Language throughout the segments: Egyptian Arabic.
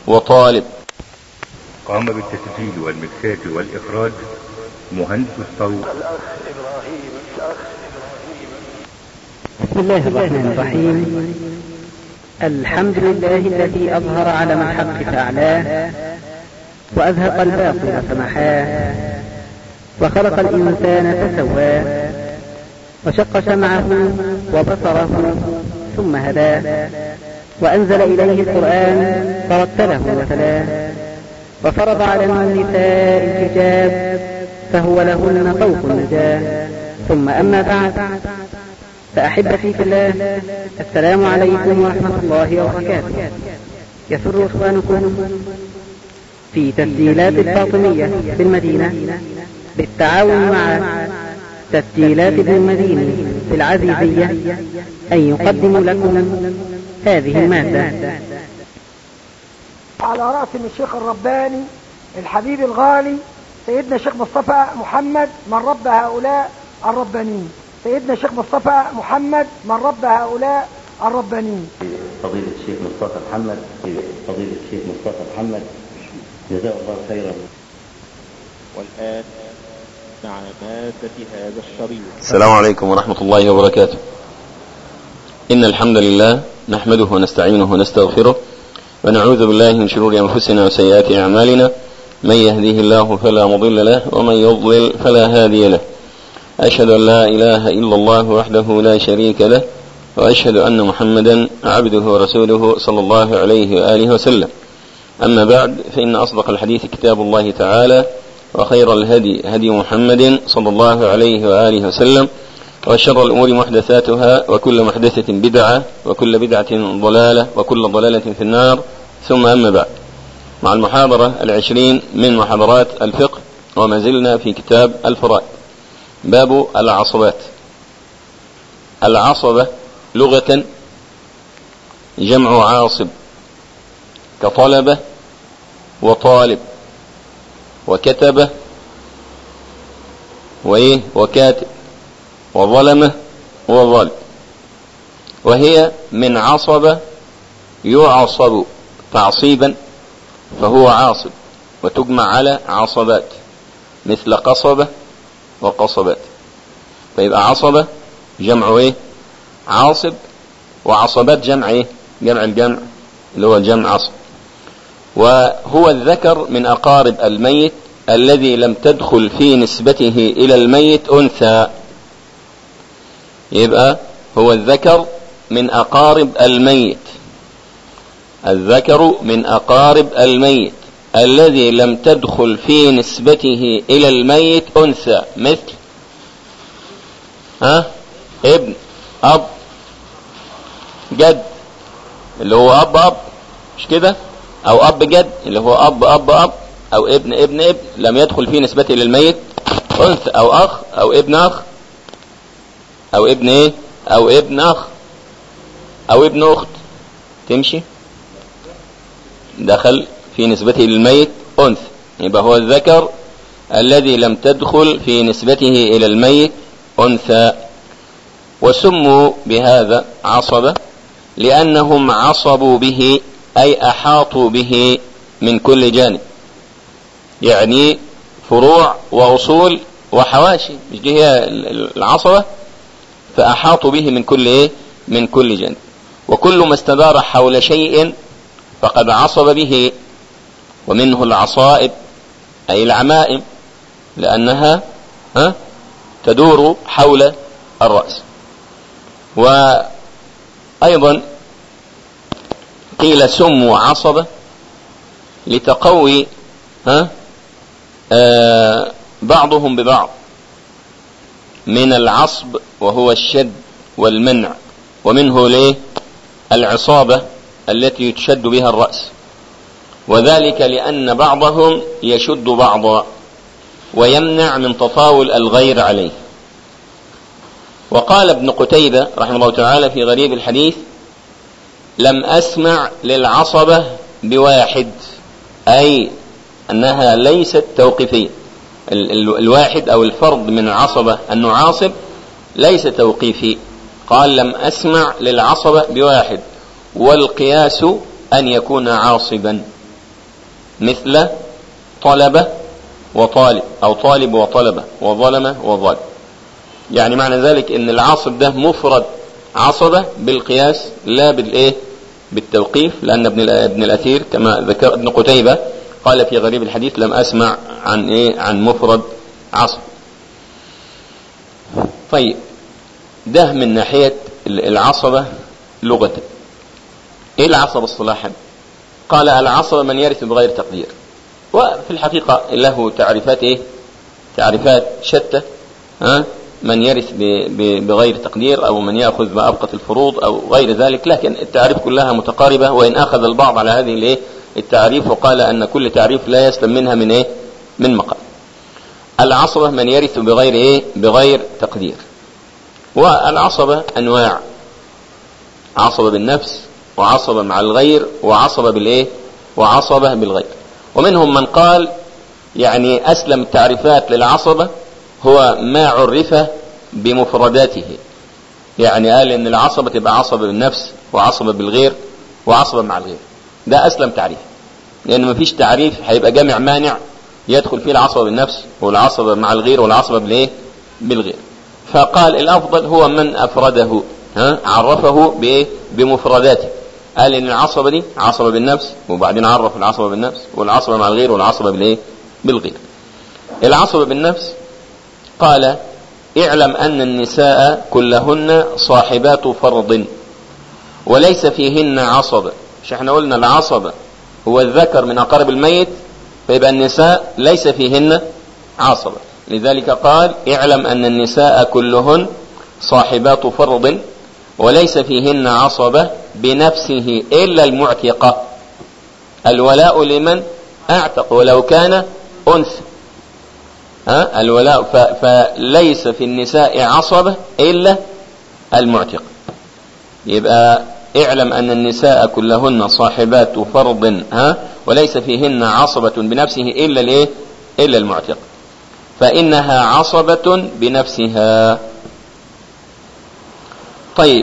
وطالب قام بالتسجيل والمكساج والإخراج مهندس الصوت الأخ إبراهيم الأخ بسم الله الرحمن الرحيم الحمد لله الذي أظهر علم الحق فأعلاه وأذهب الباطل فمحاه وخلق الإنسان فسواه وشق سمعه وبصره ثم هداه وأنزل إليه القرآن فرتله وتلاه وفرض على النساء الحجاب فهو لهن فوق النجاة ثم أما بعد فأحبتي في الله السلام عليكم ورحمة الله وبركاته يسر إخوانكم في تسجيلات الفاطمية بالمدينة بالتعاون مع تسجيلات ابن المديني بالعزيزية أن يقدموا لكم هذه المادة على رأس الشيخ الرباني الحبيب الغالي سيدنا الشيخ مصطفى محمد من رب هؤلاء الربانيين سيدنا الشيخ مصطفى محمد من رب هؤلاء الربانيين فضيلة الشيخ مصطفى محمد فضيلة الشيخ مصطفى محمد جزاه الله خيرا والآن مع مادة هذا الشريط السلام عليكم ورحمة الله وبركاته إن الحمد لله نحمده ونستعينه ونستغفره ونعوذ بالله من شرور أنفسنا وسيئات أعمالنا من يهديه الله فلا مضل له ومن يضلل فلا هادي له أشهد أن لا إله إلا الله وحده لا شريك له وأشهد أن محمدا عبده ورسوله صلى الله عليه وآله وسلم أما بعد فإن أصدق الحديث كتاب الله تعالى وخير الهدي هدي محمد صلى الله عليه وآله وسلم وشر الأمور محدثاتها وكل محدثة بدعة وكل بدعة ضلالة وكل ضلالة في النار ثم أما بعد مع المحاضرة العشرين من محاضرات الفقه وما زلنا في كتاب الفرائض باب العصبات العصبة لغة جمع عاصب كطلبة وطالب وكتبة وإيه وكاتب وظلمة وظالم وهي من عصب يعصب تعصيبا فهو عاصب وتجمع على عصبات مثل قصبة وقصبات فيبقى عصبة جمع ايه عاصب وعصبات جمع ايه جمع الجمع اللي هو الجمع عصب وهو الذكر من أقارب الميت الذي لم تدخل في نسبته إلى الميت أنثى يبقى هو الذكر من أقارب الميت الذكر من أقارب الميت الذي لم تدخل في نسبته إلى الميت أنثى مثل ها ابن أب جد اللي هو أب أب مش كده أو أب جد اللي هو أب أب أب أو ابن ابن ابن لم يدخل في نسبته للميت أنثى أو أخ أو ابن أخ أو ابن إيه أو ابن أخ أو ابن أخت تمشي دخل في نسبته للميت أنثى يبقى هو الذكر الذي لم تدخل في نسبته إلى الميت أنثى وسموا بهذا عصبة لأنهم عصبوا به أي أحاطوا به من كل جانب يعني فروع وأصول وحواشي مش دي هي العصبة فأحاطوا به من كل إيه من كل جانب وكل ما استدار حول شيء فقد عصب به ومنه العصائب أي العمائم لأنها ها تدور حول الرأس وأيضا قيل سموا عصبة لتقوي ها آه بعضهم ببعض من العصب وهو الشد والمنع ومنه ليه العصابة التي تشد بها الرأس وذلك لأن بعضهم يشد بعضا ويمنع من تطاول الغير عليه وقال ابن قتيبة رحمه الله تعالى في غريب الحديث لم أسمع للعصبة بواحد أي أنها ليست توقيفية ال- ال- الواحد أو الفرد من العصبة أنه عاصب ليس توقيفي قال لم أسمع للعصبة بواحد والقياس أن يكون عاصبا مثل طلبة وطالب أو طالب وطلبة وظلمة وظالم يعني معنى ذلك ان العاصب ده مفرد عصبة بالقياس لا بالايه بالتوقيف لان ابن ابن الاثير كما ذكر ابن قتيبة قال في غريب الحديث لم اسمع عن ايه عن مفرد عصب طيب ده من ناحية العصبة لغة ايه العصبة اصطلاحا قال العصبة من يرث بغير تقدير وفي الحقيقة له تعريفات ايه تعريفات شتى ها من يرث بغير تقدير او من ياخذ ما ابقت الفروض او غير ذلك لكن التعريف كلها متقاربه وان اخذ البعض على هذه الايه التعريف وقال ان كل تعريف لا يسلم منها من ايه من مقام العصبه من يرث بغير ايه بغير تقدير والعصبه انواع عصبه بالنفس وعصبه مع الغير وعصبه بالايه وعصبه بالغير ومنهم من قال يعني اسلم التعريفات للعصبه هو ما عرف بمفرداته يعني قال ان العصبة تبقى عصبة بالنفس وعصبة بالغير وعصبة مع الغير ده اسلم تعريف لان مفيش تعريف هيبقى جامع مانع يدخل فيه العصبة بالنفس والعصبة مع الغير والعصبة بالايه بالغير فقال الافضل هو من افرده ها عرفه بايه بمفرداته قال ان العصبة دي عصبة بالنفس وبعدين عرف العصبة بالنفس والعصبة مع الغير والعصبة بالايه بالغير العصبة بالنفس قال اعلم أن النساء كلهن صاحبات فرض وليس فيهن عصبة مش احنا قلنا العصبة هو الذكر من أقارب الميت فيبقى النساء ليس فيهن عصبة لذلك قال اعلم أن النساء كلهن صاحبات فرض وليس فيهن عصبة بنفسه إلا المعتقة الولاء لمن أعتق ولو كان أنثى ها الولاء فليس في النساء عصبة إلا المعتق يبقى اعلم أن النساء كلهن صاحبات فرض ها وليس فيهن عصبة بنفسه إلا الإيه إلا المعتق فإنها عصبة بنفسها طيب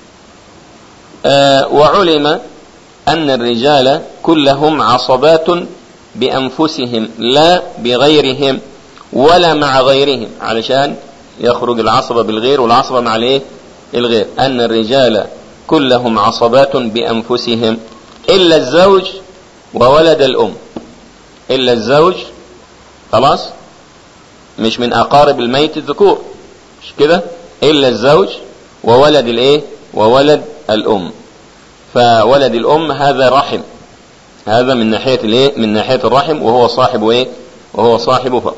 آه وعلم أن الرجال كلهم عصبات بأنفسهم لا بغيرهم ولا مع غيرهم علشان يخرج العصبة بالغير والعصبة مع الايه الغير ان الرجال كلهم عصبات بانفسهم الا الزوج وولد الام الا الزوج خلاص مش من اقارب الميت الذكور مش كده الا الزوج وولد الايه وولد الام فولد الام هذا رحم هذا من ناحيه الايه من ناحيه الرحم وهو صاحب ايه وهو صاحب فرض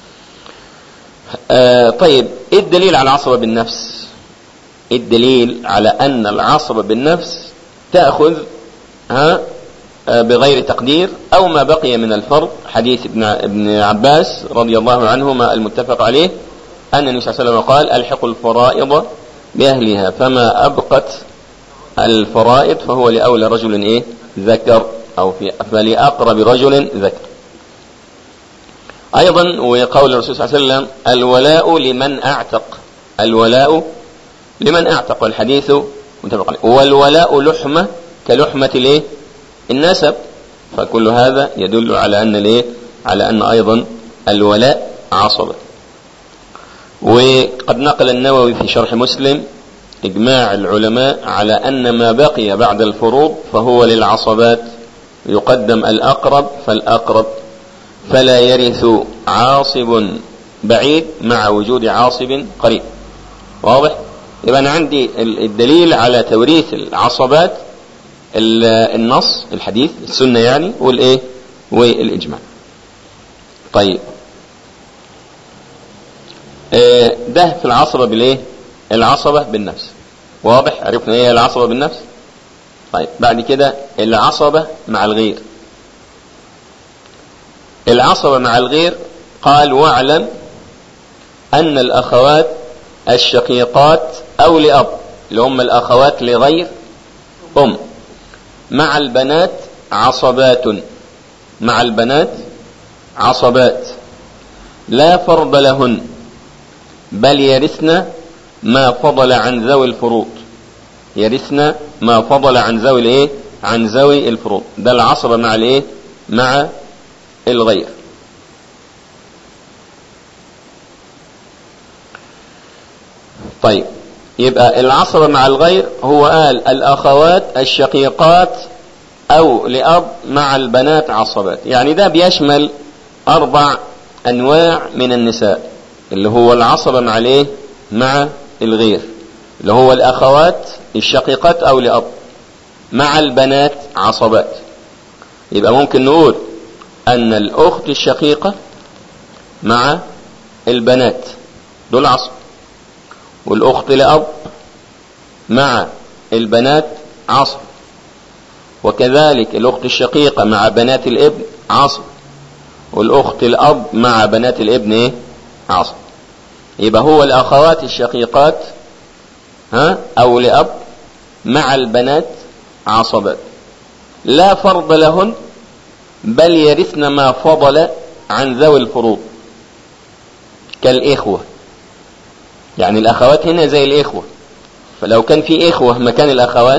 آه طيب ايه الدليل على العصبة بالنفس ايه الدليل على ان العصبة بالنفس تأخذ ها آه بغير تقدير او ما بقي من الفرض حديث ابن ابن عباس رضي الله عنهما المتفق عليه ان النبي صلى الله عليه وسلم قال الحقوا الفرائض باهلها فما ابقت الفرائض فهو لاولى رجل ايه ذكر او في فلاقرب رجل ذكر ايضا وقول الرسول صلى الله عليه وسلم الولاء لمن اعتق الولاء لمن اعتق والحديث متفق عليه والولاء لحمة كلحمة الايه النسب فكل هذا يدل على ان الايه على ان ايضا الولاء عصبة وقد نقل النووي في شرح مسلم اجماع العلماء على ان ما بقي بعد الفروض فهو للعصبات يقدم الاقرب فالاقرب فلا يرث عاصب بعيد مع وجود عاصب قريب واضح يبقى انا عندي الدليل على توريث العصبات النص الحديث السنه يعني والايه والاجماع طيب ده في العصبه بالايه العصبه بالنفس واضح عرفنا ايه العصبه بالنفس طيب بعد كده العصبه مع الغير العصبة مع الغير قال واعلم أن الأخوات الشقيقات أو لأب اللي هم الأخوات لغير أم مع البنات عصبات مع البنات عصبات لا فرض لهن بل يرثن ما فضل عن ذوي الفروض يرثن ما فضل عن ذوي الايه عن ذوي الفروض ده العصبة مع الايه مع الغير طيب يبقى العصبة مع الغير هو قال الأخوات الشقيقات أو لأب مع البنات عصبات يعني ده بيشمل أربع أنواع من النساء اللي هو العصبة مع الايه مع الغير اللي هو الأخوات الشقيقات أو لأب مع البنات عصبات يبقى ممكن نقول أن الأخت الشقيقة مع البنات دول عصب والأخت لأب مع البنات عصب وكذلك الأخت الشقيقة مع بنات الابن عصب والأخت الأب مع بنات الابن إيه؟ عصب يبقى هو الأخوات الشقيقات ها أو لأب مع البنات عصبات لا فرض لهن بل يرثن ما فضل عن ذوي الفروض كالإخوة يعني الأخوات هنا زي الإخوة فلو كان في إخوة مكان الأخوات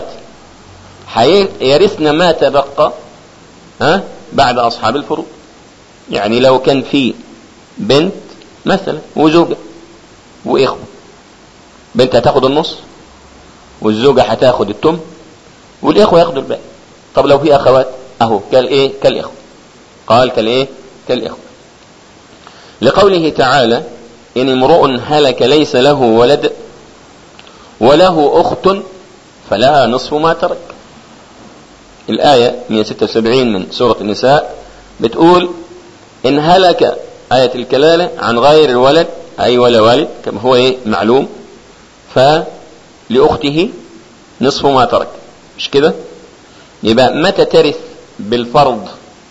يرثن ما تبقى ها بعد أصحاب الفروض يعني لو كان في بنت مثلا وزوجة وإخوة بنت هتاخد النص والزوجة هتاخد التم والإخوة ياخدوا الباقي طب لو في أخوات أهو كالإيه كالإخوة قال كالإيه كالإخوة لقوله تعالى إن امرؤ هلك ليس له ولد وله أخت فلها نصف ما ترك الآية 176 من سورة النساء بتقول إن هلك آية الكلالة عن غير الولد أي ولا والد كما هو إيه معلوم فلأخته نصف ما ترك مش كده يبقى متى ترث بالفرض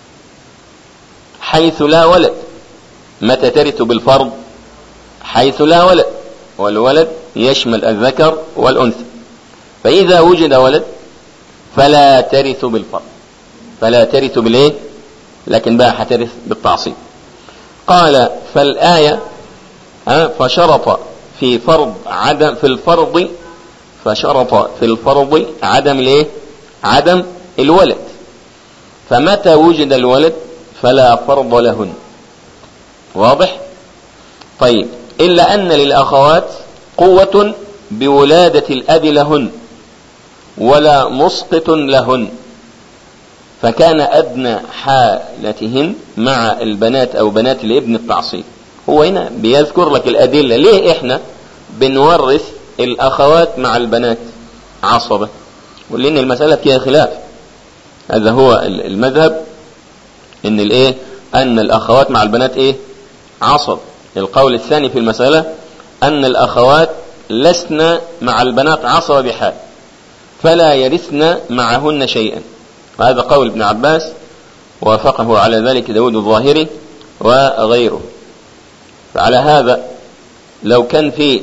حيث لا ولد متى ترث بالفرض حيث لا ولد والولد يشمل الذكر والأنثى فإذا وجد ولد فلا ترث بالفرض فلا ترث بالايه لكن بقى هترث بالتعصيب قال فالآية ها فشرط في فرض عدم في الفرض فشرط في الفرض عدم الايه عدم الولد فمتى وجد الولد فلا فرض لهن واضح طيب إلا أن للأخوات قوة بولادة الأب لهن ولا مسقط لهن فكان أدنى حالتهن مع البنات أو بنات الابن التعصيب هو هنا بيذكر لك الأدلة ليه إحنا بنورث الأخوات مع البنات عصبة ولأن المسألة فيها خلاف هذا هو المذهب إن الإيه أن الأخوات مع البنات إيه عصب القول الثاني في المسألة أن الأخوات لسن مع البنات عصبة بحال فلا يرثن معهن شيئا وهذا قول ابن عباس وافقه على ذلك داود الظاهري وغيره فعلى هذا لو كان في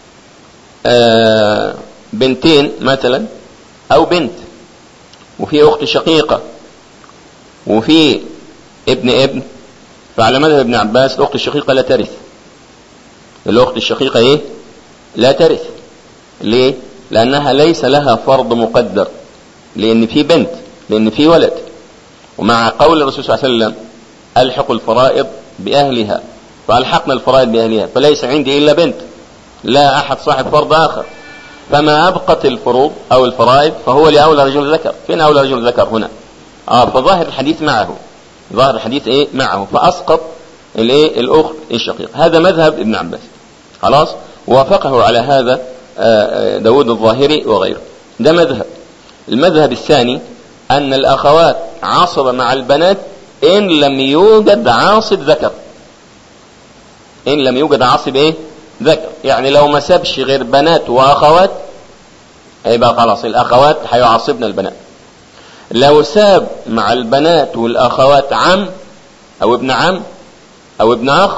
آه بنتين مثلا او بنت وفي اخت شقيقة وفي ابن ابن فعلى مذهب ابن عباس الاخت الشقيقة لا ترث الاخت الشقيقة ايه لا ترث ليه لانها ليس لها فرض مقدر لان في بنت لان في ولد ومع قول الرسول صلى الله عليه وسلم الحقوا الفرائض باهلها فالحقنا الفرائض باهلها فليس عندي الا بنت لا احد صاحب فرض اخر فما ابقت الفروض او الفرائض فهو لاولى رجل ذكر فين اولى رجل ذكر هنا اه فظاهر الحديث معه ظاهر الحديث ايه معه فاسقط الايه الاخت الشقيق هذا مذهب ابن عباس خلاص وافقه على هذا داود الظاهري وغيره ده مذهب المذهب الثاني أن الأخوات عاصبة مع البنات إن لم يوجد عاصب ذكر إن لم يوجد عاصب إيه ذكر يعني لو ما سابش غير بنات وأخوات يبقى خلاص الأخوات هيعاصبن البنات لو ساب مع البنات والأخوات عم أو ابن عم أو ابن أخ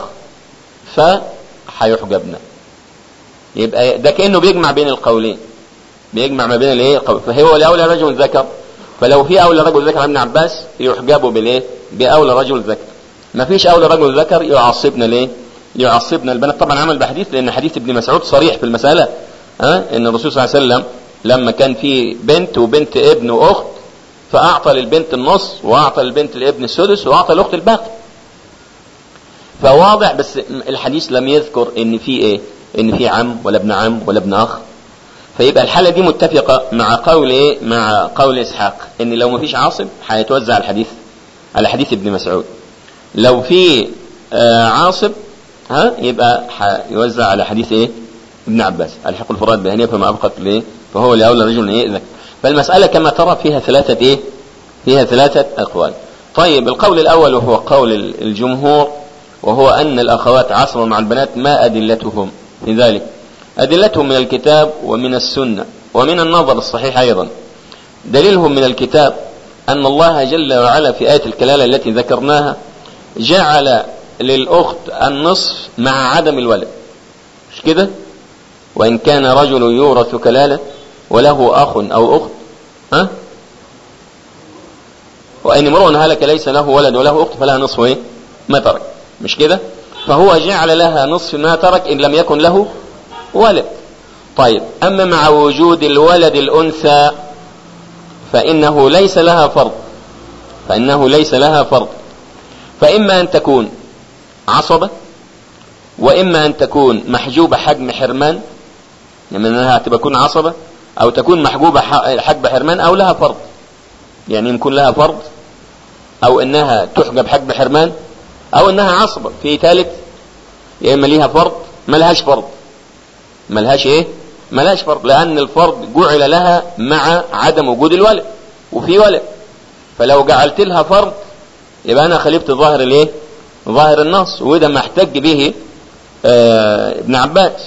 فهيحجبن يبقى ده كأنه بيجمع بين القولين بيجمع ما بين الايه فهو لاولى رجل ذكر فلو في اولى رجل ذكر ابن عباس يحجبوا بالايه باولى رجل ذكر ما فيش اولى رجل ذكر يعصبنا ليه يعصبنا البنات طبعا عمل بحديث لان حديث ابن مسعود صريح في المساله ها أه؟ ان الرسول صلى الله عليه وسلم لما كان في بنت وبنت ابن واخت فاعطى للبنت النص واعطى للبنت الابن السدس واعطى الاخت الباقي فواضح بس الحديث لم يذكر ان في ايه ان في عم ولا ابن عم ولا ابن اخ فيبقى الحالة دي متفقة مع قول ايه مع قول اسحاق ان لو ما فيش عاصب هيتوزع الحديث على حديث ابن مسعود لو في آه عاصب ها يبقى هيوزع على حديث ايه ابن عباس الحق الفراد بهنيه فما ابقت ليه فهو لاولى رجل يأذن فالمسألة كما ترى فيها ثلاثة ايه فيها ثلاثة اقوال طيب القول الاول وهو قول الجمهور وهو ان الاخوات عصرا مع البنات ما ادلتهم في ذلك ادلتهم من الكتاب ومن السنة ومن النظر الصحيح ايضا دليلهم من الكتاب ان الله جل وعلا في آية الكلالة التي ذكرناها جعل للاخت النصف مع عدم الولد مش كده وإن كان رجل يورث كلالة وله أخ أو أخت ها وإن امرؤ هلك ليس له ولد وله أخت فلها نصف إيه؟ ما ترك مش كده فهو جعل لها نصف ما ترك إن لم يكن له ولد طيب أما مع وجود الولد الأنثى فإنه ليس لها فرض فإنه ليس لها فرض فإما أن تكون عصبة وإما أن تكون محجوبة حجم حرمان يعني انها تكون عصبة او تكون محجوبة حجب حرمان او لها فرض يعني يكون لها فرض او انها تحجب حجب حرمان او انها عصبة في ثالث يا اما ليها فرض ما لهاش فرض ما لهاش ايه ما لهاش فرض لان الفرض جعل لها مع عدم وجود الولد وفي ولد فلو جعلت لها فرض يبقى انا خلفت ظاهر الايه ظاهر النص وده ما احتج به آه ابن عباس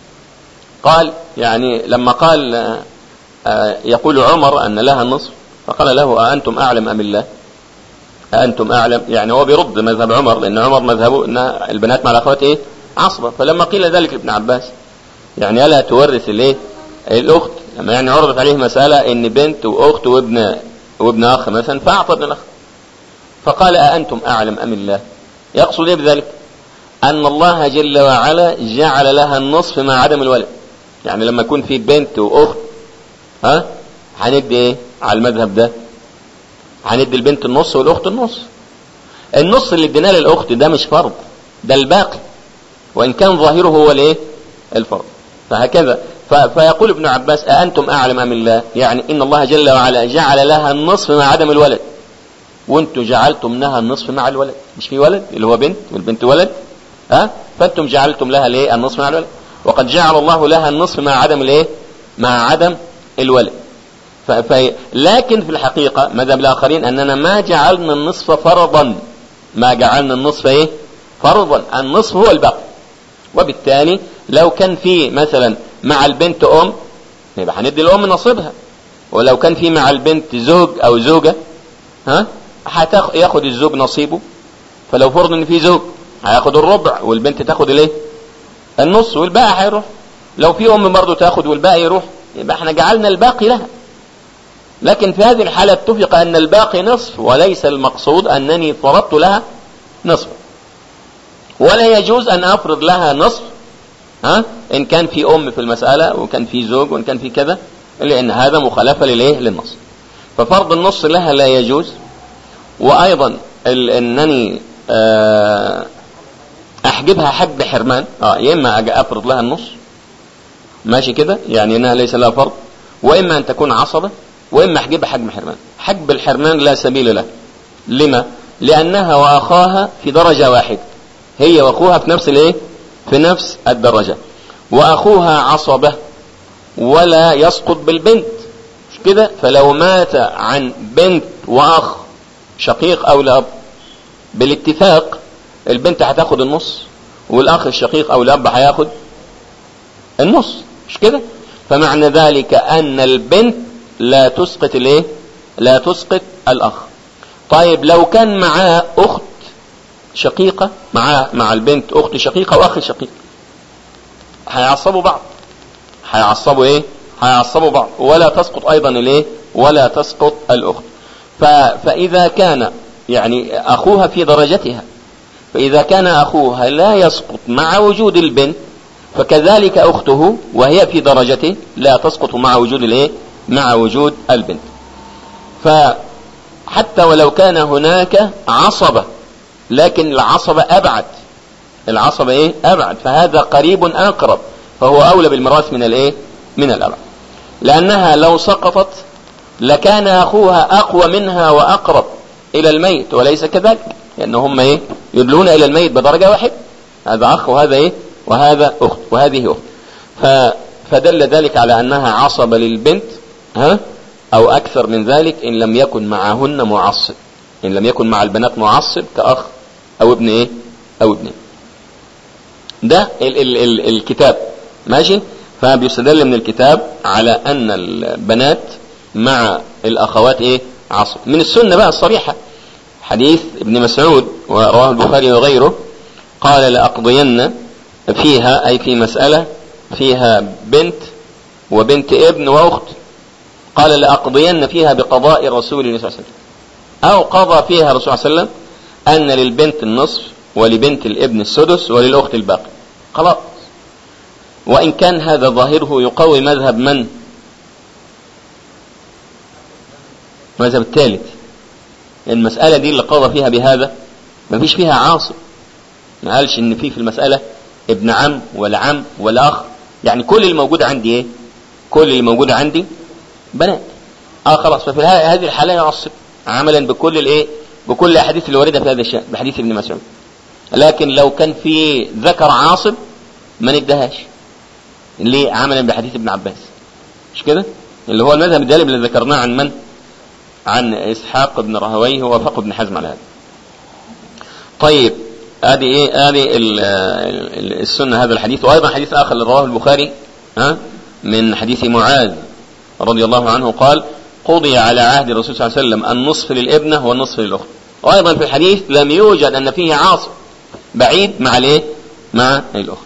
قال يعني لما قال آه يقول عمر أن لها النصف فقال له أأنتم أعلم أم الله أأنتم أعلم يعني هو بيرد مذهب عمر لأن عمر مذهبه أن البنات مع الأخوات إيه عصبة فلما قيل ذلك لابن عباس يعني ألا تورث الإيه الأخت لما يعني عرضت عليه مسألة إن بنت وأخت وابن وابن أخ مثلا فأعطى ابن الأخ فقال أأنتم أعلم أم الله يقصد إيه بذلك أن الله جل وعلا جعل لها النصف مع عدم الولد يعني لما يكون في بنت واخت ها هندي ايه على المذهب ده هندي البنت النص والاخت النص النص اللي اديناه للاخت ده مش فرض ده الباقي وان كان ظاهره هو الايه الفرض فهكذا فيقول ابن عباس أأنتم أعلم أم الله يعني إن الله جل وعلا جعل لها النصف مع عدم الولد وانتم جعلتم لها النصف مع الولد مش في ولد اللي هو بنت والبنت ولد ها فانتم جعلتم لها الايه النصف مع الولد وقد جعل الله لها النصف مع عدم الايه مع عدم الولد ف... ف... لكن في الحقيقة مذهب الآخرين أننا ما جعلنا النصف فرضا ما جعلنا النصف إيه فرضا النصف هو الباقي وبالتالي لو كان في مثلا مع البنت أم يبقى هندي الأم نصيبها ولو كان في مع البنت زوج أو زوجة ها هتاخد ياخد الزوج نصيبه فلو فرض ان في زوج هياخد الربع والبنت تاخد الايه النص والباقي هيروح لو في ام برضه تاخد والباقي يروح يبقى احنا جعلنا الباقي لها لكن في هذه الحالة اتفق ان الباقي نصف وليس المقصود انني فرضت لها نصف ولا يجوز ان افرض لها نصف ها ان كان في ام في المسألة وكان في زوج وان كان في كذا لان هذا مخالفة للايه للنص ففرض النص لها لا يجوز وايضا انني احجبها حجب حرمان اه يا اما اجي افرض لها النص ماشي كده يعني انها ليس لها فرض واما ان تكون عصبة واما احجبها حجب حرمان حجب الحرمان لا سبيل له لما لانها واخاها في درجة واحدة هي واخوها في نفس الايه في نفس الدرجة واخوها عصبة ولا يسقط بالبنت مش كده فلو مات عن بنت واخ شقيق او لاب بالاتفاق البنت هتاخد النص والاخ الشقيق او الاب هياخد النص مش كده فمعنى ذلك ان البنت لا تسقط الايه لا تسقط الاخ طيب لو كان معاه اخت شقيقة مع مع البنت اخت شقيقة واخ شقيق هيعصبوا بعض هيعصبوا ايه هيعصبوا بعض ولا تسقط ايضا الايه ولا تسقط الاخت ف... فاذا كان يعني اخوها في درجتها فاذا كان اخوها لا يسقط مع وجود البنت فكذلك اخته وهي في درجته لا تسقط مع وجود الايه مع وجود البنت فحتى ولو كان هناك عصبة لكن العصبة ابعد العصبة ايه ابعد فهذا قريب اقرب فهو اولى بالميراث من الايه من الابعد لانها لو سقطت لكان اخوها اقوى منها واقرب الى الميت وليس كذلك لان هم ايه يدلون الى الميت بدرجة واحدة هذا اخ وهذا ايه وهذا اخت وهذه اخت ف فدل ذلك على انها عصبة للبنت ها او اكثر من ذلك ان لم يكن معهن معصب ان لم يكن مع البنات معصب كاخ او ابن ايه او ابن ده ال ال ال الكتاب ماشي فبيستدل من الكتاب على ان البنات مع الاخوات ايه عصب من السنة بقى الصريحة حديث ابن مسعود ورواه البخاري وغيره قال لأقضين فيها أي في مسألة فيها بنت وبنت ابن وأخت قال لأقضين فيها بقضاء رسول الله صلى الله عليه وسلم أو قضى فيها الرسول صلى الله عليه وسلم أن للبنت النصف ولبنت الابن السدس وللأخت الباقي خلاص وإن كان هذا ظاهره يقوي مذهب من المذهب الثالث المسألة دي اللي قضى فيها بهذا ما فيش فيها عاصب ما قالش ان في في المسألة ابن عم ولا عم ولا اخ يعني كل اللي موجود عندي ايه كل اللي موجود عندي بنات اه خلاص ففي هذه الحالة يعصب عملا بكل الايه بكل الاحاديث اللي واردة في هذا الشأن بحديث ابن مسعود لكن لو كان في ذكر عاصب ما ندهاش ليه عملا بحديث ابن عباس مش كده اللي هو المذهب الدالب اللي ذكرناه عن من عن اسحاق بن راهويه ووافق ابن حزم على هذا طيب ادي ايه ادي السنه هذا الحديث وايضا حديث اخر اللي رواه البخاري ها من حديث معاذ رضي الله عنه قال قضي على عهد الرسول صلى الله عليه وسلم النصف للابنه والنصف للاخت وايضا في الحديث لم يوجد ان فيه عاصم بعيد مع الايه مع الاخت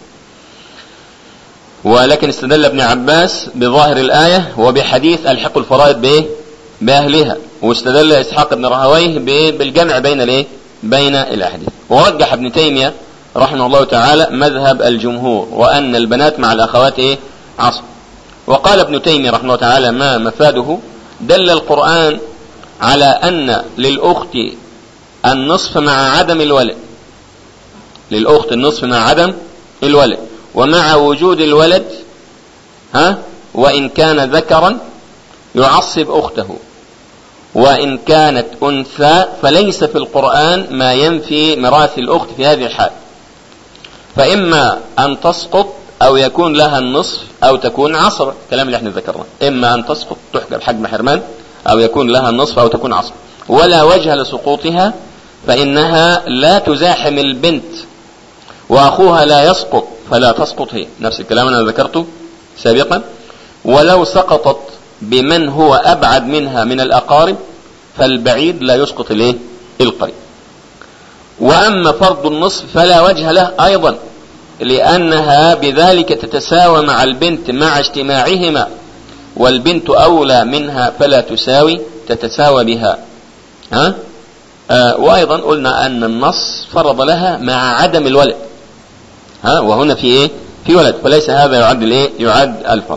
ولكن استدل ابن عباس بظاهر الايه وبحديث الحق الفرائض بايه باهلها واستدل اسحاق بن راهويه بالجمع بين الايه بين الاحاديث ورجح ابن تيميه رحمه الله تعالى مذهب الجمهور وان البنات مع الاخوات ايه عصر وقال ابن تيميه رحمه الله تعالى ما مفاده دل القران على ان للاخت النصف مع عدم الولد للاخت النصف مع عدم الولد ومع وجود الولد ها وان كان ذكرا يعصب اخته وإن كانت أنثى فليس في القرآن ما ينفي ميراث الأخت في هذه الحال فإما أن تسقط أو يكون لها النصف أو تكون عصبة الكلام اللي احنا ذكرناه إما أن تسقط تحجب حجم حرمان أو يكون لها النصف أو تكون عصبة ولا وجه لسقوطها فإنها لا تزاحم البنت وأخوها لا يسقط فلا تسقط هي نفس الكلام أنا ذكرته سابقا ولو سقطت بمن هو أبعد منها من الأقارب فالبعيد لا يسقط الايه القريب وأما فرض النصف فلا وجه له أيضا لأنها بذلك تتساوى مع البنت مع اجتماعهما والبنت أولى منها فلا تساوي تتساوى بها ها آه وأيضا قلنا أن النص فرض لها مع عدم الولد ها وهنا في إيه في ولد وليس هذا يعد الإيه يعد الفرض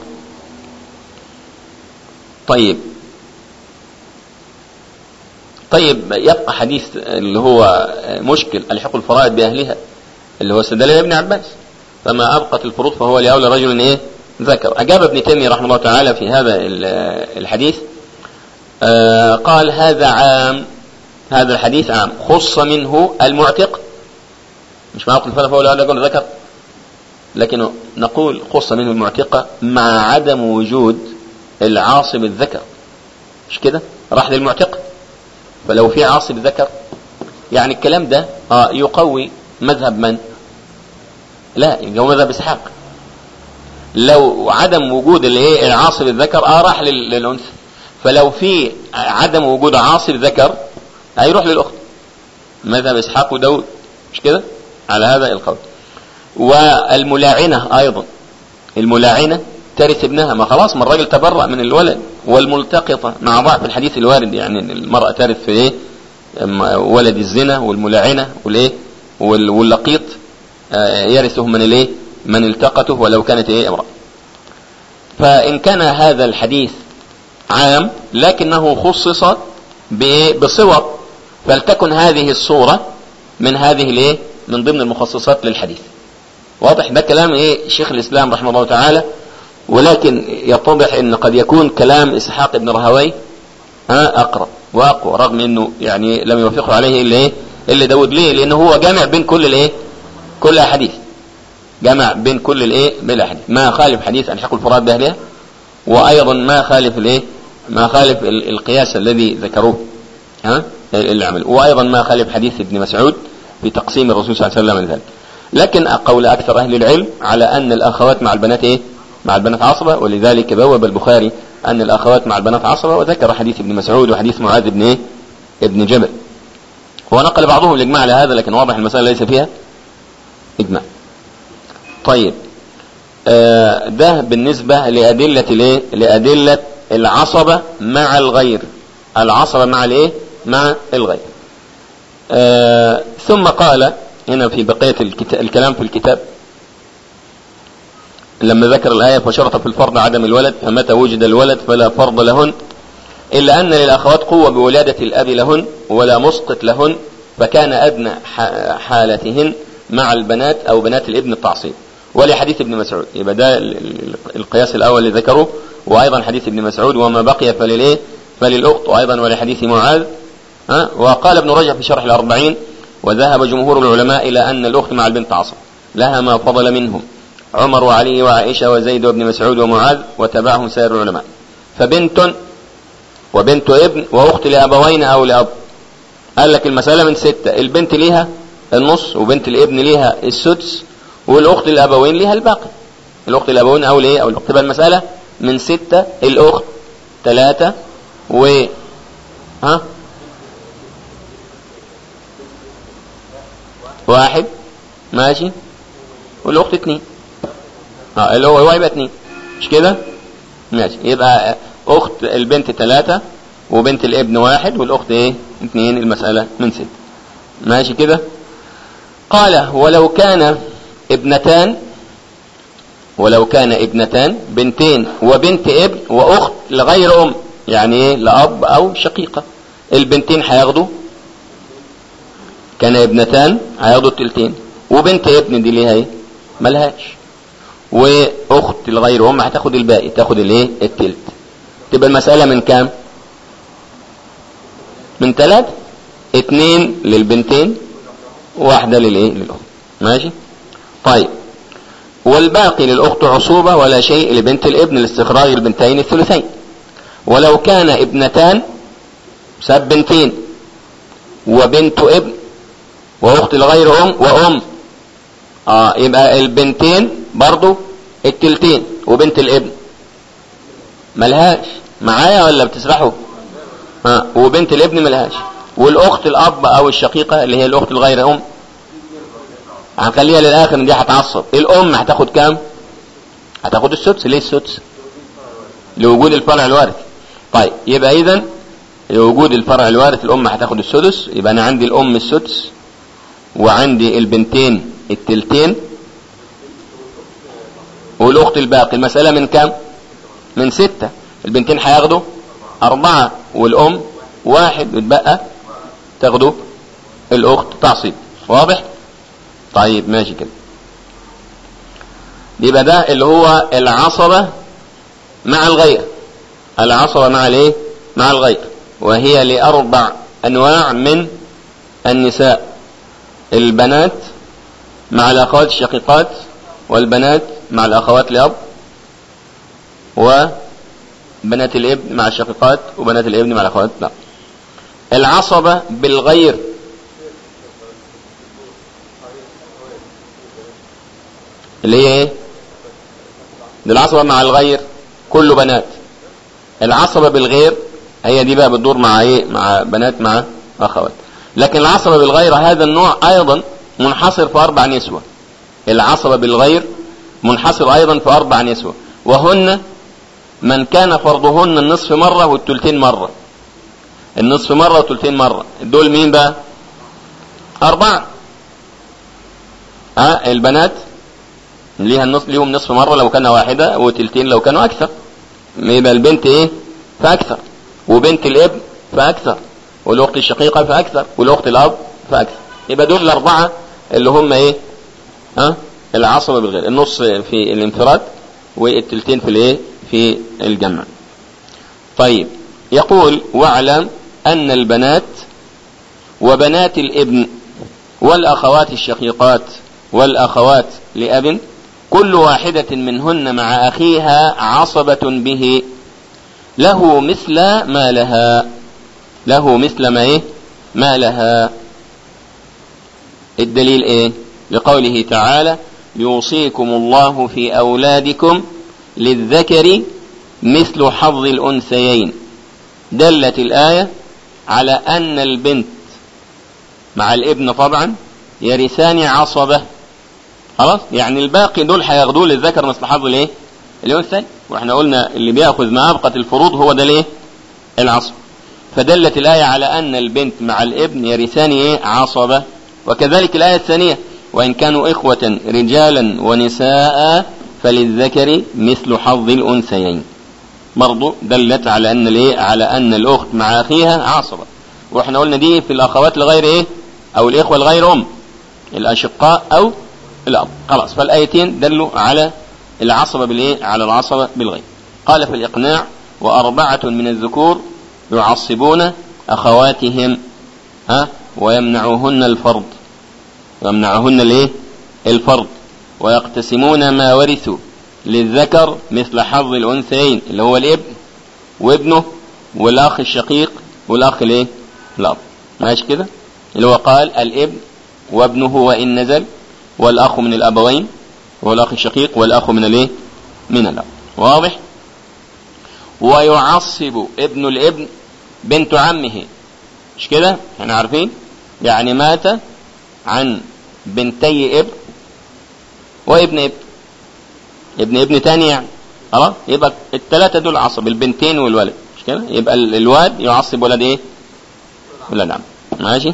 طيب طيب يبقى حديث اللي هو مشكل الحق الفرائض باهلها اللي هو استدلال ابن عباس فما ابقت الفروض فهو لاولى رجل ايه ذكر اجاب ابن تيميه رحمه الله تعالى في هذا الحديث آه قال هذا عام هذا الحديث عام خص منه المعتق مش معقول الفرق فهو لاولى رجل ذكر لكن نقول خص منه المعتقة مع عدم وجود العاصب الذكر مش كده راح للمعتق فلو في عاصب ذكر يعني الكلام ده آه يقوي مذهب من لا يبقى مذهب اسحاق لو عدم وجود الايه العاصب الذكر اه راح للانثى فلو في عدم وجود عاصب ذكر هيروح للاخت مذهب اسحاق وداود مش كده على هذا القول والملاعنه ايضا الملاعنه ترث ابنها ما خلاص ما الراجل تبرأ من الولد والملتقطة مع ضعف الحديث الوارد يعني المرأة ترث في ايه ولد الزنا والملاعنة والايه واللقيط يرثه من الايه من التقته ولو كانت ايه امرأة فإن كان هذا الحديث عام لكنه خصص بصور فلتكن هذه الصورة من هذه الايه من ضمن المخصصات للحديث واضح ده كلام ايه شيخ الاسلام رحمه الله تعالى ولكن يتضح ان قد يكون كلام اسحاق بن رهوي ها اقرب واقوى رغم انه يعني لم يوافقه عليه الا ايه الا داود ليه لانه هو جامع بين كل الايه كل الاحاديث جمع بين كل الايه بالاحاديث ما خالف حديث الحق الفراد باهلها وايضا ما خالف الايه ما خالف ال- القياس الذي ذكروه ها اللي عمل وايضا ما خالف حديث ابن مسعود في تقسيم الرسول صلى الله عليه وسلم لذلك لكن قول اكثر اهل العلم على ان الاخوات مع البنات ايه مع البنات عصبه ولذلك بوب البخاري ان الاخوات مع البنات عصبه وذكر حديث ابن مسعود وحديث معاذ بن ايه ابن جبل ونقل بعضهم الاجماع على هذا لكن واضح المساله ليس فيها اجماع طيب آه ده بالنسبة لأدلة الايه لأدلة العصبة مع الغير العصبة مع الايه مع الغير آه ثم قال هنا في بقية الكتاب الكلام في الكتاب لما ذكر الآية فشرط في الفرض عدم الولد فمتى وجد الولد فلا فرض لهن إلا أن للأخوات قوة بولادة الأب لهن ولا مسقط لهن فكان أدنى ح- حالتهن مع البنات أو بنات الابن التعصيب ولحديث ابن مسعود يبقى ده ال- ال- القياس الأول اللي ذكره وأيضا حديث ابن مسعود وما بقي فللإيه فللأخت وأيضا ولحديث معاذ ها وقال ابن رجب في شرح الأربعين وذهب جمهور العلماء إلى أن الأخت مع البنت عصب لها ما فضل منهم عمر وعلي وعائشة وزيد وابن مسعود ومعاذ وتبعهم سائر العلماء فبنت وبنت ابن واخت لابوين او لاب قال لك المسألة من ستة البنت ليها النص وبنت الابن ليها السدس والاخت الابوين ليها الباقي الاخت الابوين او ليه او الاخت تبقى المسألة من ستة الاخت ثلاثة و ها واحد ماشي والاخت اتنين اه اللي هو هو يبقى اتنين مش كده ماشي يبقى اخت البنت ثلاثة وبنت الابن واحد والاخت ايه اتنين المسألة من ست ماشي كده قال ولو كان ابنتان ولو كان ابنتان بنتين وبنت ابن واخت لغير ام يعني ايه لاب او شقيقة البنتين هياخدوا كان ابنتان هياخدوا التلتين وبنت ابن دي ليها ايه ملهاش واخت الغير ام هتاخد الباقي تاخد الايه التلت تبقى المسألة من كام من ثلاثة اتنين للبنتين واحدة للايه للاخت ماشي طيب والباقي للاخت عصوبة ولا شيء لبنت الابن لاستخراج البنتين الثلثين ولو كان ابنتان سب بنتين وبنت ابن واخت الغير ام وام اه يبقى البنتين برضو التلتين وبنت الابن ملهاش معايا ولا بتسرحوا ها وبنت الابن ملهاش والاخت الاب او الشقيقه اللي هي الاخت الغير ام هنخليها للاخر دي هتعصب الام هتاخد كام هتاخد السدس ليه السدس لوجود الفرع الوارث طيب يبقى اذا لوجود الفرع الوارث الام هتاخد السدس يبقى انا عندي الام السدس وعندي البنتين التلتين والاخت الباقي المسألة من كام من ستة البنتين هياخدوا اربعة والام واحد يتبقى تاخدوا الاخت تعصيب واضح طيب ماشي كده يبقى ده اللي هو العصبة مع الغير العصبة مع الايه مع الغير وهي لاربع انواع من النساء البنات مع الاخوات الشقيقات والبنات مع الاخوات لاب وبنات الابن مع الشقيقات وبنات الابن مع الاخوات لا العصبة بالغير اللي هي ايه دي العصبة مع الغير كله بنات العصبة بالغير هي دي بقى بتدور مع ايه مع بنات مع اخوات لكن العصبة بالغير هذا النوع ايضا منحصر في اربع نسوة العصبة بالغير منحصر ايضا في اربع نسوة وهن من كان فرضهن النصف مرة والتلتين مرة النصف مرة والتلتين مرة دول مين بقى اربعة ها البنات ليها النصف ليهم نصف مرة لو كان واحدة وتلتين لو كانوا اكثر يبقى البنت ايه فاكثر وبنت الابن فاكثر والاخت الشقيقة فاكثر والاخت الاب فاكثر يبقى دول الاربعة اللي هم ايه ها العصبة بالغير النص في الانفراد والتلتين في الايه في الجمع طيب يقول واعلم ان البنات وبنات الابن والاخوات الشقيقات والاخوات لاب كل واحدة منهن مع اخيها عصبة به له مثل ما لها له مثل ما ايه ما لها الدليل ايه لقوله تعالى يوصيكم الله في اولادكم للذكر مثل حظ الانثيين دلت الايه على ان البنت مع الابن طبعا يرثان عصبه خلاص يعني الباقي دول هياخدوه للذكر مثل حظ الايه الانثى واحنا قلنا اللي بياخذ ما ابقت الفروض هو ده الايه العصب فدلت الايه على ان البنت مع الابن يرثان ايه عصبه وكذلك الايه الثانيه وان كانوا اخوه رجالا ونساء فللذكر مثل حظ الانثيين برضو دلت على ان الايه على ان الاخت مع اخيها عصبه واحنا قلنا دي في الاخوات لغير ايه او الاخوه لغير ام الاشقاء او الاب خلاص فالايتين دلوا على العصبه بالايه على العصبه بالغير قال في الاقناع واربعه من الذكور يعصبون اخواتهم ها ويمنعوهن الفرض يمنعهن الايه الفرض ويقتسمون ما ورثوا للذكر مثل حظ الانثيين اللي هو الابن وابنه والاخ الشقيق والاخ الايه الاب ماشي كده اللي هو قال الابن وابنه وان نزل والاخ من الابوين والاخ الشقيق والاخ من الايه من الاب واضح ويعصب ابن الابن بنت عمه مش كده احنا عارفين يعني مات عن بنتي ابن وابن ابن ابن ابن تاني يعني خلاص يبقى الثلاثه دول عصب البنتين والولد مش كده يبقى الواد يعصب ولد ايه ولد عم ماشي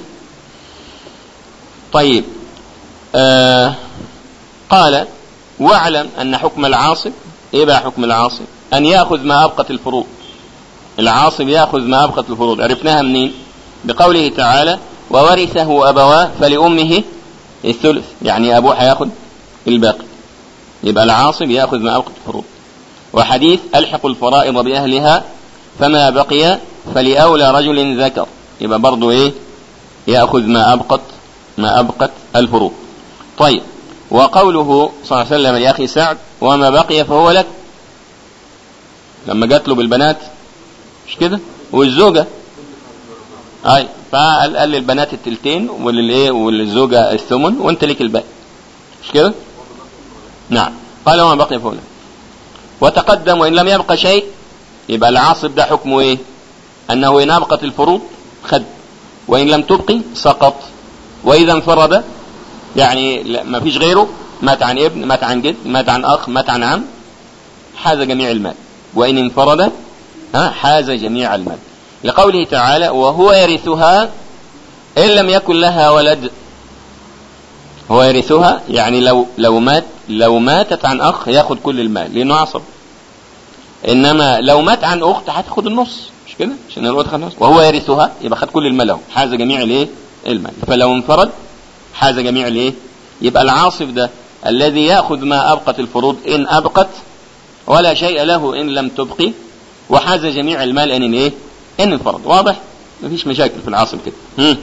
طيب آه قال واعلم ان حكم العاصب ايه بقى حكم العاصب ان ياخذ ما ابقت الفروض العاصب ياخذ ما ابقت الفروض عرفناها منين بقوله تعالى وورثه ابواه فلامه الثلث يعني ابوه هياخذ الباقي يبقى العاصب ياخذ ما ابقت الفروض وحديث الحق الفرائض باهلها فما بقي فلاولى رجل ذكر يبقى برضه ايه ياخذ ما ابقت ما ابقت الفروض طيب وقوله صلى الله عليه وسلم يا اخي سعد وما بقي فهو لك لما جات له بالبنات مش كده والزوجه اي فقال قال للبنات التلتين وللايه وللزوجه الثمن وانت ليك الباقي مش كده نعم قال وما بقي فهو لك وتقدم وان لم يبق شيء يبقى العاصب ده حكمه ايه انه ان ابقت الفروض خد وان لم تبقي سقط واذا انفرد يعني ما فيش غيره مات عن ابن مات عن جد مات عن اخ مات عن عم حاز جميع المال وان انفرد ها حاز جميع المال لقوله تعالى وهو يرثها ان لم يكن لها ولد هو يرثها يعني لو لو مات لو ماتت عن اخ ياخد كل المال لانه عصب انما لو مات عن اخت هتاخد النص مش كده عشان الواد خد النص وهو يرثها يبقى خد كل المال اهو حاز جميع الايه المال فلو انفرد حاز جميع الايه يبقى العاصب ده الذي ياخذ ما ابقت الفروض ان ابقت ولا شيء له ان لم تبقي وحاز جميع المال ان ايه ان انفرد واضح مفيش مشاكل في العاصب كده هم.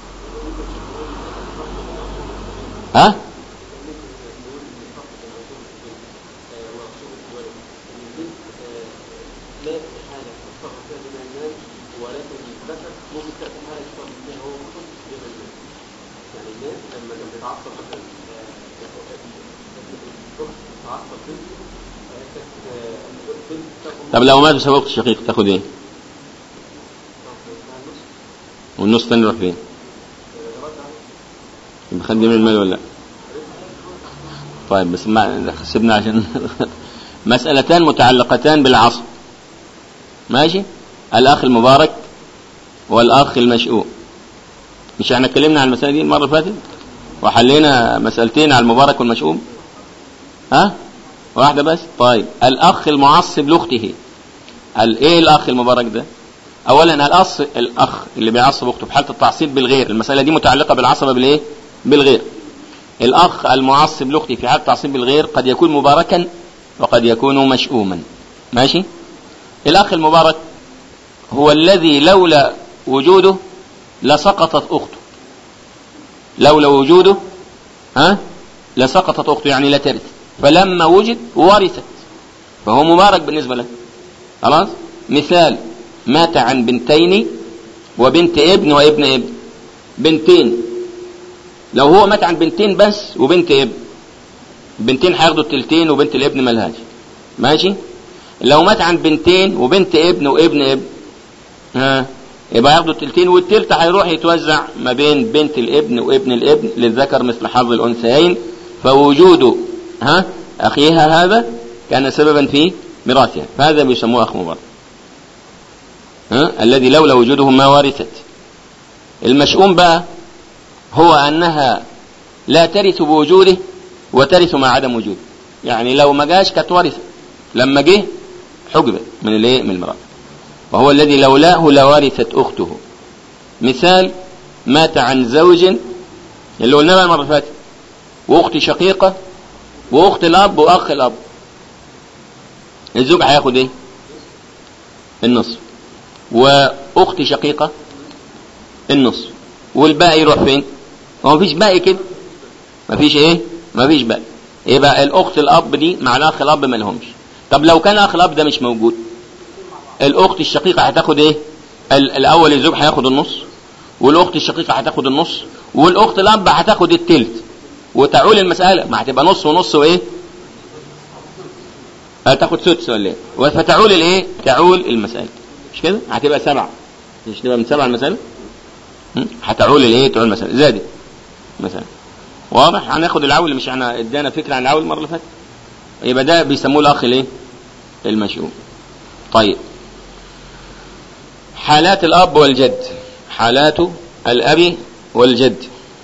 ها طب لو مات بسبب اخت الشقيق تاخد ايه؟ والنص الثاني يروح فين؟ يبقى خد جميع المال ولا لا؟ طيب بس ما سيبنا عشان مسألتان متعلقتان بالعصر ماشي؟ الأخ المبارك والأخ المشؤوم مش احنا اتكلمنا عن المسألة دي المرة اللي فاتت؟ وحلينا مسألتين على المبارك والمشؤوم؟ ها؟ واحدة بس طيب الأخ المعصب لأخته ال إيه الأخ المبارك ده أولا الأص الأخ اللي بيعصب أخته في حالة التعصيب بالغير المسألة دي متعلقة بالعصبة بالإيه بالغير الأخ المعصب لأختي في حال تعصيب الغير قد يكون مباركا وقد يكون مشؤوما ماشي الأخ المبارك هو الذي لولا وجوده لسقطت أخته لولا وجوده ها لسقطت أخته يعني لا ترث فلما وجد ورثت فهو مبارك بالنسبة له خلاص مثال مات عن بنتين وبنت ابن وابن ابن بنتين لو هو مات عن بنتين بس وبنت ابن بنتين هياخدوا التلتين وبنت الابن ملهاش ماشي لو مات عن بنتين وبنت ابن وابن ابن ها يبقى ياخدوا التلتين والتلت هيروح يتوزع ما بين بنت الابن وابن الابن للذكر مثل حظ الانثيين فوجود ها اخيها هذا كان سببا في ميراثها فهذا بيسموه اخ مبارك ها الذي لولا وجوده ما ورثت المشؤوم بقى هو انها لا ترث بوجوده وترث مع عدم وجوده يعني لو ما جاش كانت ورثت لما جه حجب من الايه من المرأة وهو الذي لولاه لورثت اخته مثال مات عن زوج اللي قلناه بقى المره اللي فاتت واخت شقيقه واخت الاب واخ الاب الزوج هياخد ايه النصف واخت شقيقه النصف والباقي يروح فين هو مفيش باقي كده مفيش ايه مفيش باقي يبقى الاخت الاب دي مع الاخ الاب ما لهمش طب لو كان اخ الاب ده مش موجود الاخت الشقيقه هتاخد ايه ال- الاول الزوج هياخد النص والاخت الشقيقه هتاخد النص والاخت الاب هتاخد التلت وتعول المساله ما هتبقى نص ونص وايه هتاخد سدس ولا ايه فتعول الايه تعول المساله مش كده هتبقى سبعه مش تبقى من سبعه المساله م? هتعول الايه تعول المساله زادت مثلا واضح هناخد العول مش احنا ادانا فكره عن العول المره اللي فاتت يبقى ده بيسموه الاخ الايه المشؤوم طيب حالات الاب والجد حالات الاب والجد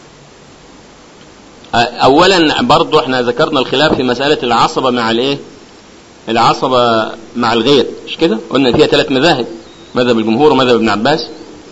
اولا برضو احنا ذكرنا الخلاف في مساله العصبه مع الايه العصبه مع الغير مش كده قلنا فيها ثلاث مذاهب مذهب الجمهور ومذهب ابن عباس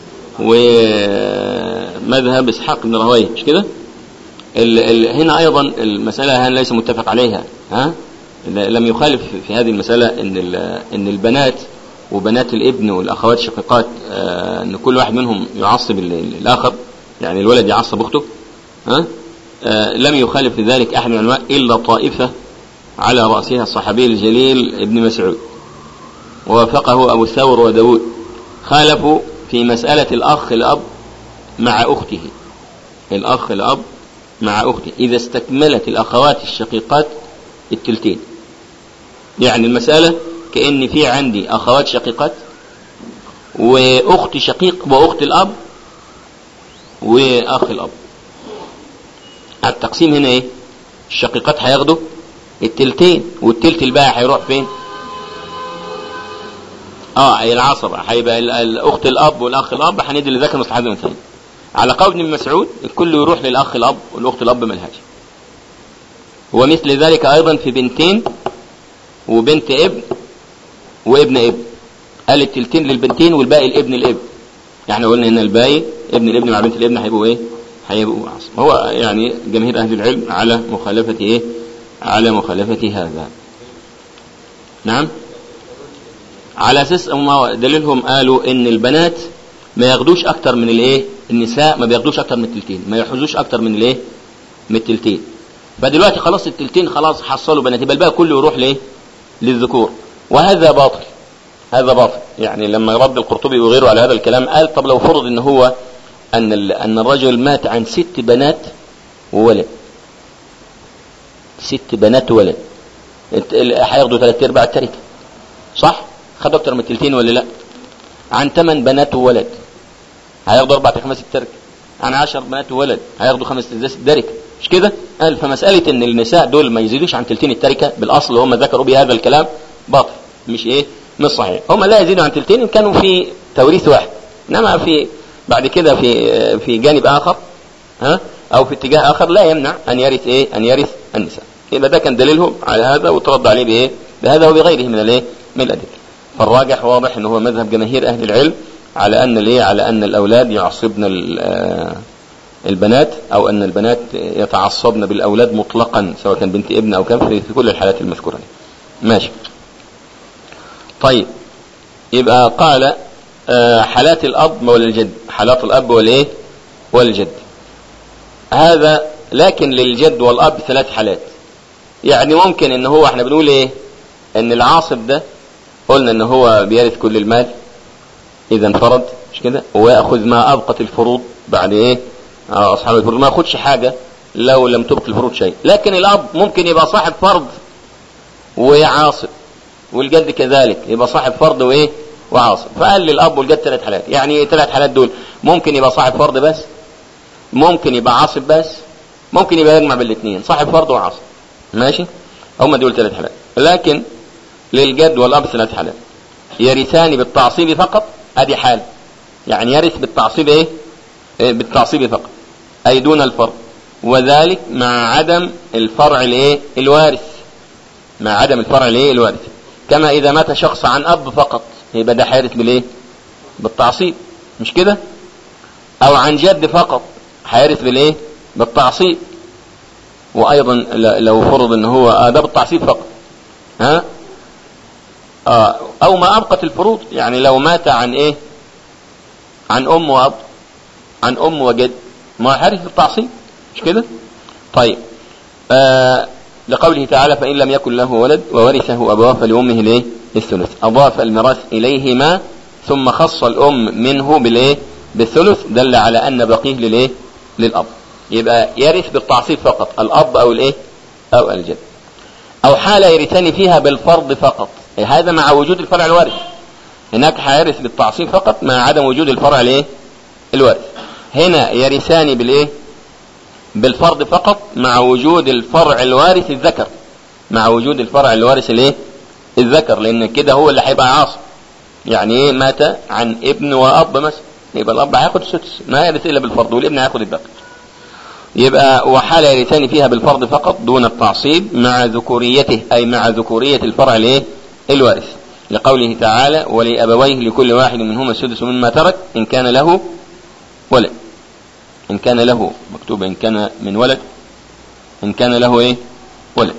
ومذهب اسحاق بن راهويه مش كده ال ال هنا ايضا المساله هنا ليس متفق عليها ها لم يخالف في هذه المساله ان ان البنات وبنات الابن والاخوات الشقيقات آه ان كل واحد منهم يعصب الاخر يعني الولد يعصب اخته ها آه لم يخالف في ذلك احد من العلماء الا طائفه على راسها الصحابي الجليل ابن مسعود ووافقه ابو الثور وداود خالفوا في مساله الاخ الاب مع اخته الاخ الاب مع اخته اذا استكملت الاخوات الشقيقات التلتين يعني المساله كأن في عندي أخوات شقيقات وأخت شقيق وأخت الأب وأخ الأب التقسيم هنا إيه؟ الشقيقات هياخدوا التلتين والتلت الباقي هيروح فين؟ اه العصبة هيبقى الأخت الأب والأخ الأب هندي لذاك مثل حد مثلا على قول ابن مسعود الكل يروح للأخ الأب والأخت الأب ملهاش ومثل ذلك أيضا في بنتين وبنت ابن وابن ابن قال التلتين للبنتين والباقي الابن الابن يعني قلنا ان الباقي ابن الابن مع بنت الابن هيبقوا ايه هيبقوا عصب هو يعني جماهير اهل العلم على مخالفة ايه على مخالفة هذا نعم على اساس ما دليلهم قالوا ان البنات ما ياخدوش اكتر من الايه النساء ما بياخدوش اكتر من التلتين ما يحوزوش اكتر من الايه من التلتين فدلوقتي خلاص التلتين خلاص حصلوا بنات يبقى الباقي كله يروح لايه للذكور وهذا باطل هذا باطل يعني لما رد القرطبي وغيره على هذا الكلام قال طب لو فرض ان هو ان ان الرجل مات عن ست بنات وولد ست بنات وولد هياخدوا ثلاث ارباع التركه صح خدوا اكتر من التلتين ولا لا عن ثمان بنات وولد هياخدوا اربع خمس التركه عن عشر بنات وولد هياخدوا خمس تدريس التركه مش كده قال فمساله ان النساء دول ما يزيدوش عن تلتين التركه بالاصل هم ذكروا بهذا الكلام باطل مش ايه مش صحيح هم لا يزيدوا عن تلتين ان كانوا في توريث واحد انما في بعد كده في في جانب اخر ها او في اتجاه اخر لا يمنع ان يرث ايه ان يرث النساء يبقى ده كان دليلهم على هذا وترد عليه بايه بهذا وبغيره من الايه من الادله فالراجح واضح ان هو مذهب جماهير اهل العلم على ان الايه على ان الاولاد يعصبن البنات او ان البنات يتعصبن بالاولاد مطلقا سواء كان بنت ابن او كان في في كل الحالات المذكوره دي. ماشي طيب يبقى قال آه، حالات الاب والجد حالات الاب والايه والجد هذا لكن للجد والاب ثلاث حالات يعني ممكن ان هو احنا بنقول ايه ان العاصب ده قلنا ان هو بيرث كل المال اذا انفرد مش كده وياخذ ما ابقت الفروض بعد ايه آه، اصحاب الفروض ما ياخدش حاجه لو لم تبق الفروض شيء لكن الاب ممكن يبقى صاحب فرض وعاصب والجد كذلك يبقى صاحب فرض وايه وعاصب فقال للاب والجد ثلاث حالات يعني ثلاث حالات دول ممكن يبقى صاحب فرض بس ممكن يبقى عاصب بس ممكن يبقى يجمع بالاثنين صاحب فرض وعاصب ماشي هم دول ثلاث حالات لكن للجد والاب ثلاث حالات يرثان بالتعصيب فقط ادي حال يعني يرث بالتعصيب ايه إيه، بالتعصيب فقط اي دون الفرض وذلك مع عدم الفرع الايه الوارث مع عدم الفرع الايه الوارث كما اذا مات شخص عن اب فقط يبقى ده حارث بالايه بالتعصيب مش كده او عن جد فقط حارث بالايه بالتعصيب وايضا ل- لو فرض ان هو آه ده بالتعصيب فقط ها آه او ما ابقت الفروض يعني لو مات عن ايه عن ام واب عن ام وجد ما حارث بالتعصيب مش كده طيب آه لقوله تعالى فإن لم يكن له ولد وورثه أبواه فلأمه الإيه؟ الثلث أضاف الميراث إليهما ثم خص الأم منه بالإيه؟ بالثلث دل على أن بقيه للإيه؟ للأب يبقى يرث بالتعصيب فقط الأب أو الإيه؟ أو الجد أو حالة يرثان فيها بالفرض فقط هذا مع وجود الفرع الوارث هناك هيرث بالتعصيب فقط مع عدم وجود الفرع الإيه؟ الوارث هنا يرثان بالإيه؟ بالفرض فقط مع وجود الفرع الوارث الذكر مع وجود الفرع الوارث الايه الذكر لان كده هو اللي هيبقى عاصب يعني ايه مات عن ابن واب مثلا يبقى الاب هياخد السدس ما يرث الا بالفرض والابن هياخد الباقي يبقى وحال يرثان فيها بالفرض فقط دون التعصيب مع ذكوريته اي مع ذكوريه الفرع الايه الوارث لقوله تعالى ولابويه لكل واحد منهما السدس مما ترك ان كان له ولد إن كان له مكتوب إن كان من ولد إن كان له إيه ولد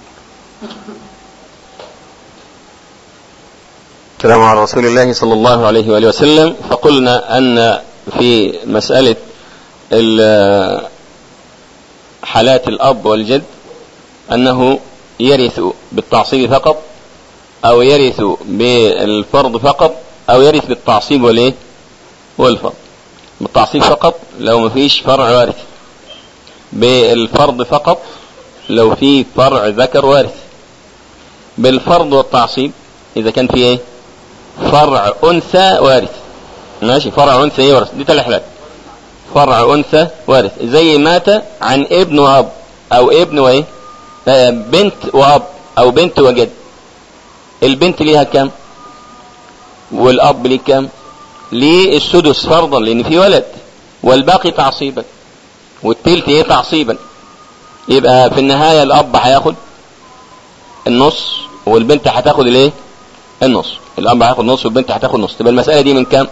السلام على رسول الله صلى الله عليه وآله وسلم فقلنا أن في مسألة ال- حالات الأب والجد أنه يرث بالتعصيب فقط أو يرث بالفرض فقط أو يرث بالتعصيب والإيه والفرض بالتعصيب فقط لو ما فيش فرع وارث بالفرض فقط لو في فرع ذكر وارث بالفرض والتعصيب اذا كان في ايه فرع انثى وارث ماشي فرع انثى ايه وارث دي ثلاث حالات فرع انثى وارث زي مات عن ابن واب او ابن وايه آه بنت واب او بنت وجد البنت ليها كام والاب ليه كام ليه السدس فرضا لان في ولد والباقي تعصيبا والتلت ايه تعصيبا يبقى في النهايه الاب هياخد النص والبنت هتاخد الايه النص الاب هياخد نص والبنت هتاخد نص تبقى المساله دي من كام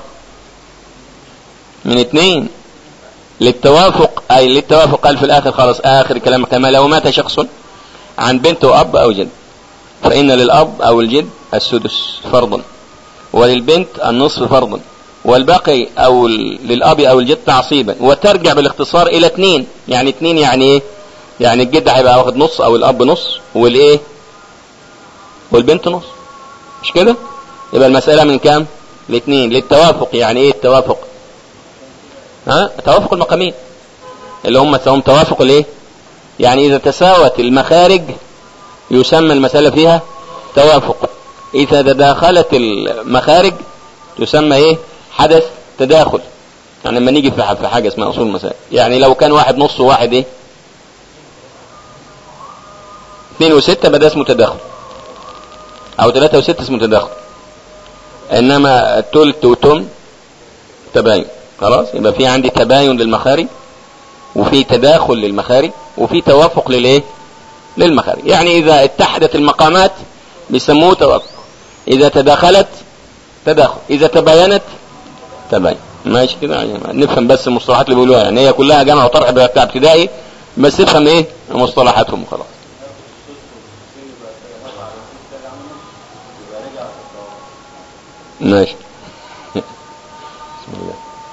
من اتنين للتوافق اي للتوافق قال في الاخر خلاص اخر كلام كما لو مات شخص عن بنت واب او جد فان للاب او الجد السدس فرضا وللبنت النصف فرضا والباقي او للاب او الجد تعصيبا وترجع بالاختصار الى اثنين يعني اثنين يعني ايه يعني الجد هيبقى واخد نص او الاب نص والايه والبنت نص مش كده يبقى المسألة من كام لاثنين للتوافق يعني ايه التوافق ها توافق المقامين اللي هم هم توافق الايه يعني اذا تساوت المخارج يسمى المسألة فيها توافق اذا تداخلت المخارج تسمى ايه حدث تداخل يعني لما نيجي في في حاجه اسمها اصول المسائل يعني لو كان واحد نص وواحد ايه اثنين وستة بدا اسمه تداخل او ثلاثة وستة اسمه تداخل انما تلت وتم تباين خلاص يبقى في عندي تباين للمخارج وفي تداخل للمخارج وفي توافق للايه للمخارج يعني اذا اتحدت المقامات بيسموه توافق اذا تداخلت تداخل اذا تباينت تباين ماشي كده يعني نفهم بس المصطلحات اللي بيقولوها يعني هي كلها جمع وطرح بتاع ابتدائي بس افهم ايه مصطلحاتهم وخلاص ماشي بسم الله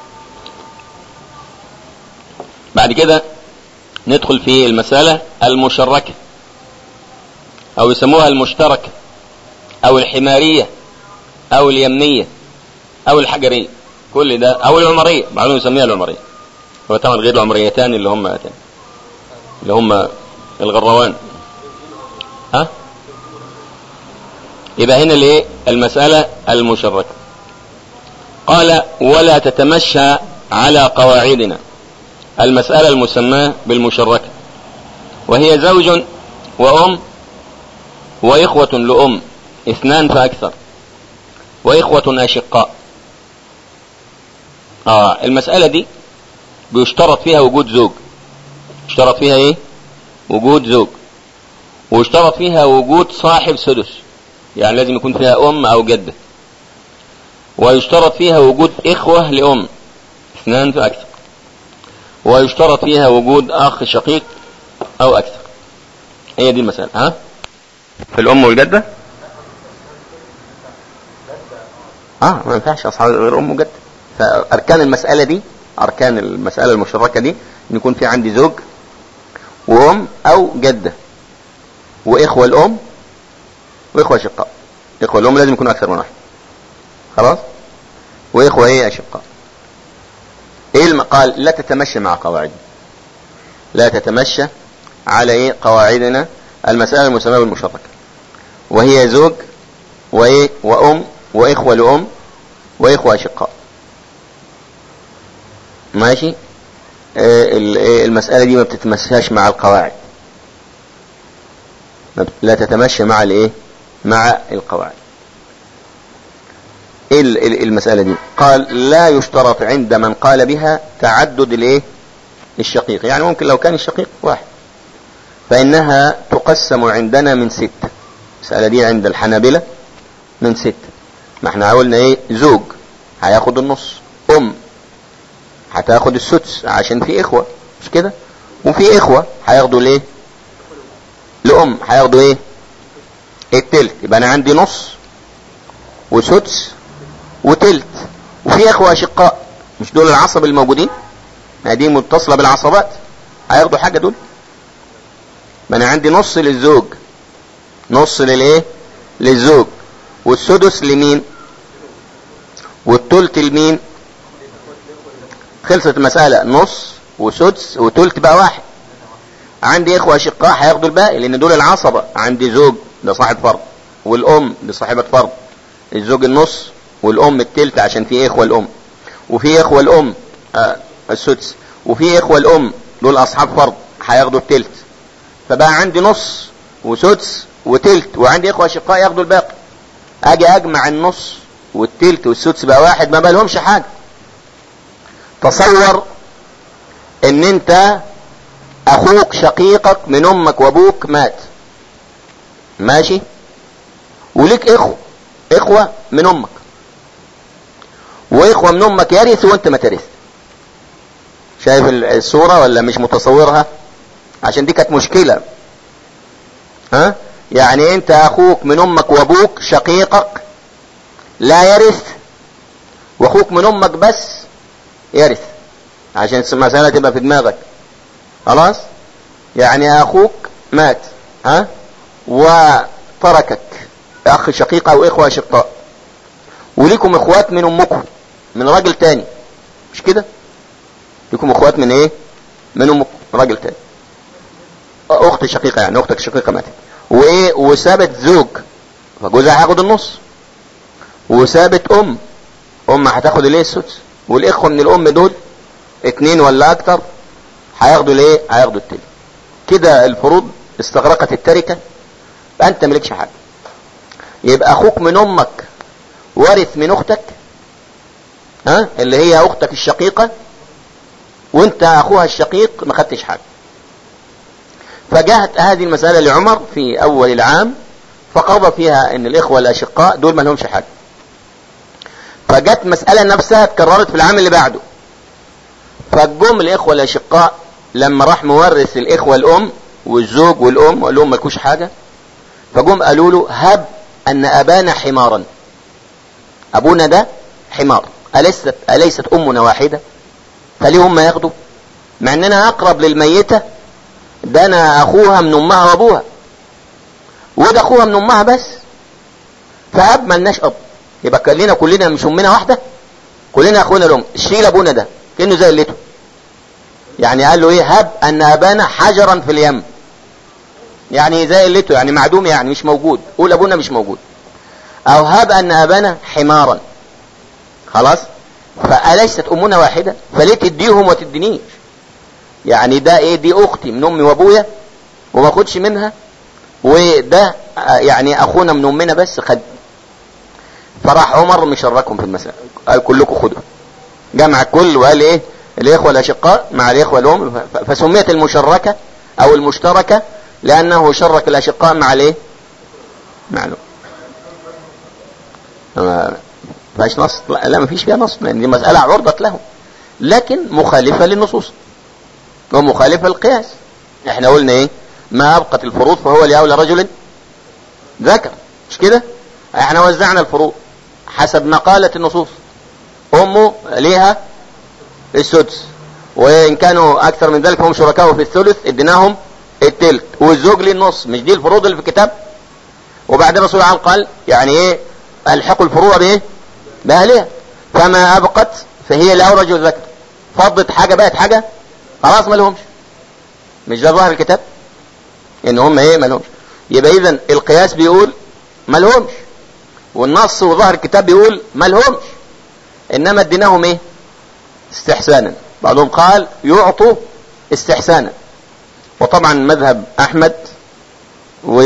بعد كده ندخل في المسألة المشركة أو يسموها المشتركة أو الحمارية أو اليمنية أو الحجرية كل ده أو العمرية بعضهم يسميها العمرية هو طبعا غير العمريتان اللي هم اللي هم الغروان ها يبقى هنا الايه المسألة المشركة قال ولا تتمشى على قواعدنا المسألة المسماة بالمشركة وهي زوج وأم وإخوة لأم اثنان فأكثر وإخوة أشقاء آه المسألة دي بيشترط فيها وجود زوج يشترط فيها ايه وجود زوج ويشترط فيها وجود صاحب سدس يعني لازم يكون فيها ام او جدة ويشترط فيها وجود اخوة لام اثنان فاكثر ويشترط فيها وجود اخ شقيق او اكثر هي دي المسألة ها في الام والجدة اه ما ينفعش اصحاب غير ام وجدة فاركان المسألة دي اركان المسألة المشتركة دي ان يكون في عندي زوج وام او جدة واخوة الام واخوة اشقاء اخوة الام لازم يكونوا اكثر من واحد خلاص واخوة ايه اشقاء ايه المقال لا تتمشى مع قواعدنا لا تتمشى على ايه قواعدنا المسألة المسمى بالمشتركة وهي زوج وايه وام واخوة لام واخوة اشقاء ماشي المسألة دي ما بتتمشاش مع القواعد لا تتمشى مع الايه مع القواعد ايه المسألة دي قال لا يشترط عند من قال بها تعدد الايه الشقيق يعني ممكن لو كان الشقيق واحد فإنها تقسم عندنا من ستة المسألة دي عند الحنابلة من ستة ما احنا قلنا ايه زوج هياخد النص ام هتاخد السدس عشان في اخوة مش كده وفي اخوة هياخدوا ليه لأم هياخدوا ايه التلت يبقى انا عندي نص وسدس وتلت وفي اخوة اشقاء مش دول العصب الموجودين ما دي متصلة بالعصبات هياخدوا حاجة دول ما انا عندي نص للزوج نص للايه للزوج والسدس لمين والتلت لمين خلصت المسألة نص وسدس وتلت بقى واحد عندي اخوة اشقاء هياخدوا الباقي لان دول العصبة عندي زوج ده صاحب فرض والام دي صاحبة فرض الزوج النص والام التلت عشان في اخوة الام وفي اخوة الام آه السدس وفي اخوة الام دول اصحاب فرض هياخدوا التلت فبقى عندي نص وسدس وتلت وعندي اخوة اشقاء ياخدوا الباقي اجي اجمع النص والتلت والسدس بقى واحد ما بالهمش حاجة تصور ان انت اخوك شقيقك من امك وابوك مات ماشي وليك اخوة اخوة من امك واخوة من امك يرث وانت ما ترث شايف الصورة ولا مش متصورها عشان دي كانت مشكلة ها يعني انت اخوك من امك وابوك شقيقك لا يرث واخوك من امك بس يرث عشان المسألة تبقى في دماغك خلاص يعني اخوك مات ها وتركك اخ شقيق او اخوة اشقاء وليكم اخوات من امكم من راجل تاني مش كده ليكم اخوات من ايه من امكم راجل تاني اخت شقيقة يعني اختك شقيقة ماتت وايه وسابت زوج فجوزها هياخد النص وسابت ام ام هتاخد الايه السدس والاخوة من الام دول اتنين ولا اكتر هياخدوا الايه هياخدوا التلت كده الفروض استغرقت التركة انت ملكش حاجة يبقى اخوك من امك ورث من اختك ها اللي هي اختك الشقيقة وانت اخوها الشقيق ما خدتش حاجة فجاءت هذه المسألة لعمر في اول العام فقضى فيها ان الاخوة الاشقاء دول ما لهمش حاجة فجت مسألة نفسها اتكررت في العام اللي بعده فجم الإخوة الأشقاء لما راح مورث الإخوة الأم والزوج والأم وقال لهم مالكوش حاجة فجم قالوا له هب أن أبانا حمارا أبونا ده حمار أليست, أليست أمنا واحدة فليه هم ياخدوا مع أننا أقرب للميتة ده أنا أخوها من أمها وأبوها وده أخوها من أمها بس فأب ملناش أب يبقى كلنا كلنا مش أمنا واحدة كلنا أخونا الأم شيل أبونا ده كأنه زي الليته يعني قال له إيه هب أن أبانا حجرا في اليم يعني زي الليته يعني معدوم يعني مش موجود قول أبونا مش موجود أو هب أن أبانا حمارا خلاص فأليست أمنا واحدة فليه تديهم وتدينيش يعني ده ايه دي اختي من امي وابويا وما اخدش منها وده يعني اخونا من امنا بس خد فراح عمر مشركهم في المسألة قال كلكم خدوا جمع الكل وقال ايه الاخوة الاشقاء مع الاخوة الام فسميت المشركة او المشتركة لانه شرك الاشقاء مع الايه مع الام ما فيهاش نص لا, لا ما فيش فيها نص لان دي مسألة عرضت له لكن مخالفة للنصوص ومخالفة للقياس احنا قلنا ايه ما ابقت الفروض فهو لأولى رجل ذكر مش كده احنا وزعنا الفروض حسب ما قالت النصوص امه ليها السدس وان كانوا اكثر من ذلك هم شركاء في الثلث اديناهم التلت والزوج ليه النص مش دي الفروض اللي في الكتاب وبعدين الرسول عليه قال يعني ايه الحقوا الفروض بايه باهلها فما ابقت فهي لاولى رجل ذكر فضت حاجه بقت حاجه خلاص ما لهمش مش ده ظاهر الكتاب ان هم ايه ما لهمش يبقى اذا القياس بيقول ما لهمش والنص وظاهر الكتاب بيقول ما لهمش انما اديناهم ايه استحسانا بعضهم قال يعطوا استحسانا وطبعا مذهب احمد و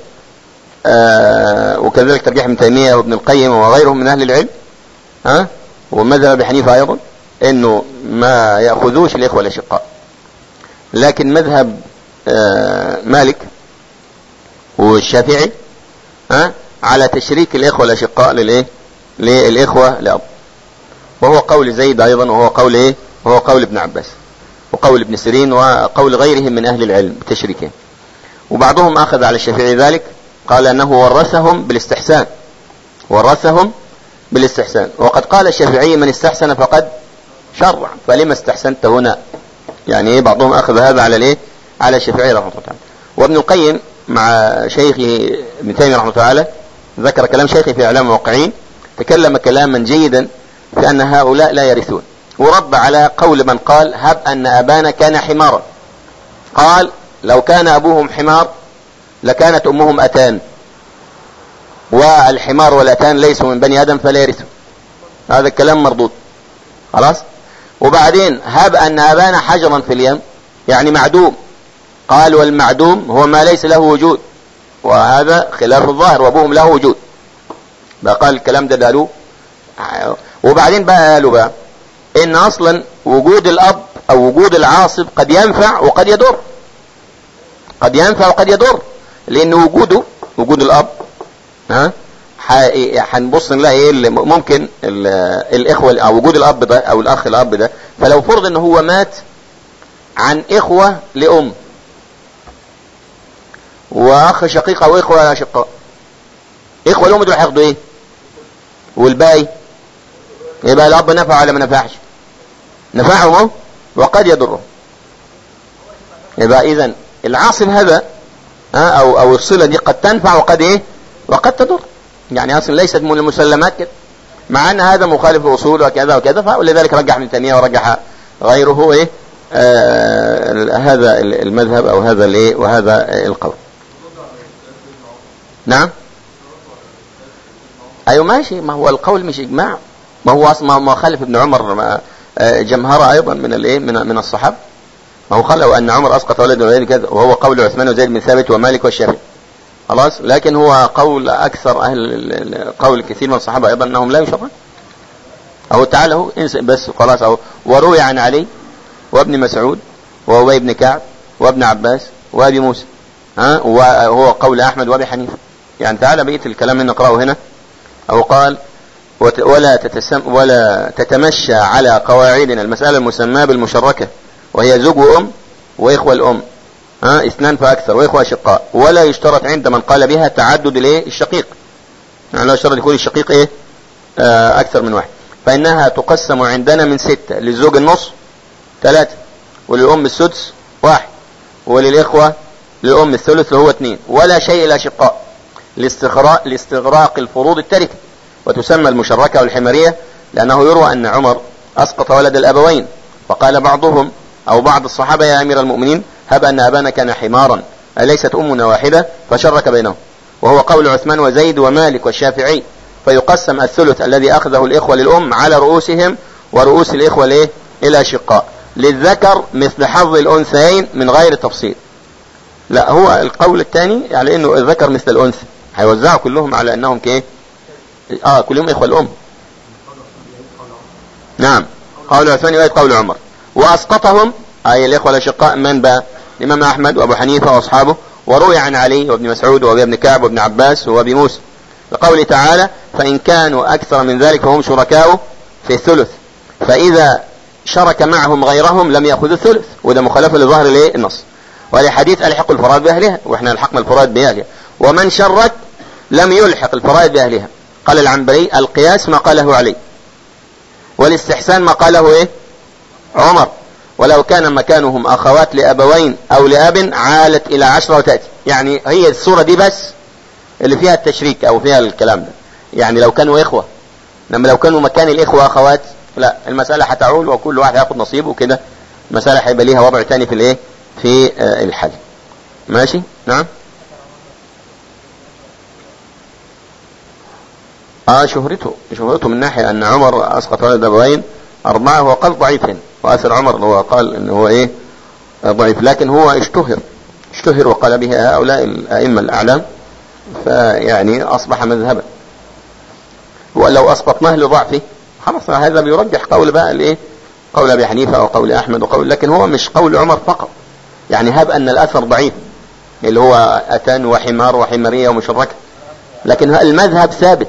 آه وكذلك ترجيح ابن تيميه وابن القيم وغيرهم من اهل العلم ها ومذهب ابي حنيفه ايضا انه ما ياخذوش الاخوه الاشقاء لكن مذهب آه مالك والشافعي ها على تشريك الاخوه الاشقاء للايه للاخوه لاب وهو قول زيد ايضا وهو قول ايه وهو قول ابن عباس وقول ابن سيرين وقول غيرهم من اهل العلم بتشريكهم وبعضهم اخذ على الشافعي ذلك قال انه ورثهم بالاستحسان ورثهم بالاستحسان وقد قال الشافعي من استحسن فقد شرع فلما استحسنت هنا يعني ايه بعضهم اخذ هذا على الايه على الشافعي رحمه الله تعالى وابن القيم مع شيخه ابن تيميه رحمه الله تعالى ذكر كلام شيخه في اعلام الموقعين تكلم كلاما جيدا في ان هؤلاء لا يرثون ورد على قول من قال هب ان ابانا كان حمارا قال لو كان ابوهم حمار لكانت امهم اتان والحمار والاتان ليسوا من بني ادم فلا يرثوا هذا الكلام مردود خلاص وبعدين هب ان ابانا حجرا في اليم يعني معدوم قال والمعدوم هو ما ليس له وجود وهذا خلاف الظاهر وابوهم له وجود بقى قال الكلام ده قالوه وبعدين بقى قالوا بقى ان اصلا وجود الاب او وجود العاصب قد ينفع وقد يضر قد ينفع وقد يضر لان وجوده وجود الاب ها هنبص نلاقي ايه ممكن الاخوه او وجود الاب ده او الاخ الاب ده فلو فرض ان هو مات عن اخوه لام واخ شقيق او اخوه اشقاء اخوه الام دول هياخدوا ايه والباقي يبقى الاب نفع ولا ما نفعش نفعهم اهو وقد يضرهم يبقى اذا العاصم هذا ها او او الصله دي قد تنفع وقد ايه وقد تضر يعني اصلا ليست من المسلمات كده مع ان هذا مخالف الاصول وكذا وكذا ولذلك رجح ابن تيميه ورجح غيره ايه آه هذا المذهب او هذا الايه وهذا القول نعم ايوه ماشي ما هو القول مش اجماع ما هو اصلا ما خالف ابن عمر جمهرة ايضا من الايه من من الصحابه ما هو خلوا ان عمر اسقط ولد وغير كذا وهو قول عثمان وزيد بن ثابت ومالك والشافعي خلاص لكن هو قول اكثر اهل قول كثير من الصحابه ايضا انهم لا يشرعون اهو تعالى اهو انسى بس خلاص اهو وروي عن علي وابن مسعود وابي بن كعب وابن عباس وابي موسى ها وهو قول احمد وابي حنيفه يعني تعالى بقيه الكلام اللي نقراه هنا او قال وت- ولا تتسم ولا تتمشى على قواعدنا المسألة المسماة بالمشركة وهي زوج وأم وإخوة الأم ها اثنان فأكثر وإخوة أشقاء ولا يشترط عند من قال بها تعدد الايه الشقيق يعني لا يشترط يكون الشقيق ايه آه أكثر من واحد فإنها تقسم عندنا من ستة للزوج النص ثلاثة وللأم السدس واحد وللإخوة للأم الثلث اللي هو اثنين ولا شيء إلا شقاء لاستغراق, لاستغراق الفروض التركة وتسمى المشركة والحمارية لأنه يروى أن عمر أسقط ولد الأبوين فقال بعضهم أو بعض الصحابة يا أمير المؤمنين هب أن أبانا كان حمارا أليست أمنا واحدة فشرك بينهم وهو قول عثمان وزيد ومالك والشافعي فيقسم الثلث الذي أخذه الإخوة للأم على رؤوسهم ورؤوس الإخوة ليه إلى شقاء للذكر مثل حظ الأنثيين من غير تفصيل لا هو القول الثاني على انه الذكر مثل الانثى هيوزعوا كلهم على انهم كايه اه كلهم اخوه الام نعم قول عثمان وآية قول عمر واسقطهم اي الاخوه الاشقاء من بقى الامام احمد وابو حنيفه واصحابه وروي عن علي وابن مسعود وابي ابن كعب وابن عباس وابي موسى لقوله تعالى فان كانوا اكثر من ذلك فهم شركاء في الثلث فاذا شرك معهم غيرهم لم ياخذوا الثلث وده مخالفه لظاهر الايه النص ولحديث الحق الفرائض باهلها واحنا الحقنا الفرائض باهلها ومن شرك لم يلحق الفرائض باهلها قال العنبري القياس ما قاله علي والاستحسان ما قاله ايه عمر ولو كان مكانهم اخوات لابوين او لاب عالت الى عشرة وتأتي يعني هي الصورة دي بس اللي فيها التشريك او فيها الكلام ده يعني لو كانوا اخوة لما لو كانوا مكان الاخوة اخوات لا المسألة هتعول وكل واحد هياخد نصيبه وكده المسألة هيبقى ليها وضع تاني في الايه في آه الحل ماشي نعم اه شهرته شهرته من ناحية ان عمر اسقط ولد ابوين اربعة هو قال ضعيف واثر عمر هو قال ان هو ايه ضعيف لكن هو اشتهر اشتهر وقال به هؤلاء الائمة الاعلام فيعني اصبح مذهبا ولو اسقطناه لضعفه خلاص هذا بيرجح قول بقى الايه قول ابي حنيفه او قول احمد وقول لكن هو مش قول عمر فقط يعني هب ان الاثر ضعيف اللي هو اتان وحمار وحماريه ومشركه لكن المذهب ثابت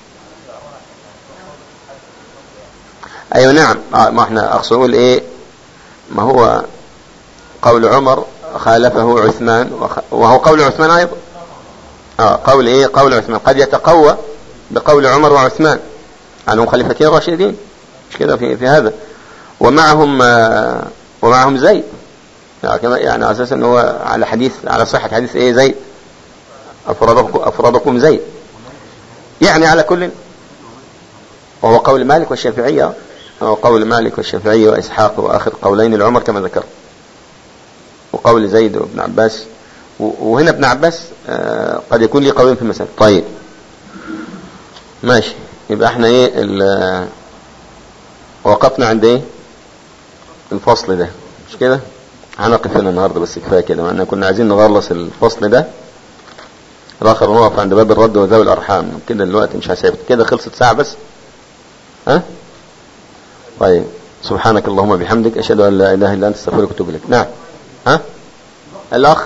ايوه نعم آه ما احنا اقصد اقول ايه ما هو قول عمر خالفه عثمان وخ... وهو قول عثمان ايضا اه قول ايه قول عثمان قد يتقوى بقول عمر وعثمان عنهم خليفتين راشدين مش كده في في هذا ومعهم آه ومعهم زيد يعني, يعني على اساس ان هو على حديث على صحة حديث ايه زيد افرادكم افرادكم زيد يعني على كل وهو قول مالك والشافعية وهو قول مالك والشافعية واسحاق واخر قولين لعمر كما ذكر وقول زيد وابن عباس وهنا ابن عباس آه قد يكون لي قولين في المسألة طيب ماشي يبقى احنا ايه وقفنا عند ايه الفصل ده مش كده هنقف هنا النهارده بس كفايه كده مع كنا عايزين نخلص الفصل ده الاخر نقف عند باب الرد وذوي الارحام كده دلوقتي مش هسيب كده خلصت ساعه بس ها طيب سبحانك اللهم بحمدك اشهد ان لا اله الا انت استغفرك واتوب اليك نعم ها الاخ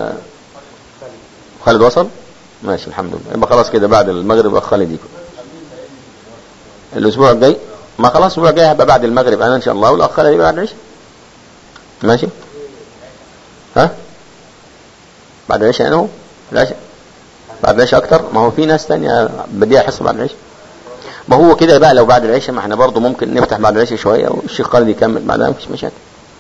خالد وصل ماشي الحمد لله يبقى خلاص كده بعد المغرب الاخ خالد يكون الاسبوع الجاي ما خلاص الاسبوع الجاي هيبقى بعد المغرب انا ان شاء الله والاخ خالد يبقى بعد العشاء ماشي ها بعد العشاء انا هو العشاء بعد العشاء اكتر ما هو في ناس تانية بديها حصة بعد العشاء ما هو كده بقى لو بعد العشاء ما احنا برضه ممكن نفتح بعد العشاء شوية والشيخ خالد يكمل بعدها مفيش مشاكل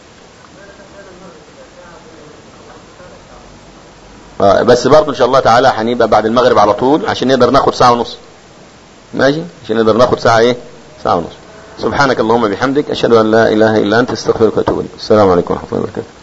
آه بس برضه ان شاء الله تعالى هنبقى بعد المغرب على طول عشان نقدر ناخد ساعة ونص ماشي عشان نقدر ناخد ساعة ايه ساعة ونص سبحانك اللهم بحمدك اشهد ان لا اله الا انت استغفرك واتوب اليك السلام عليكم ورحمة الله وبركاته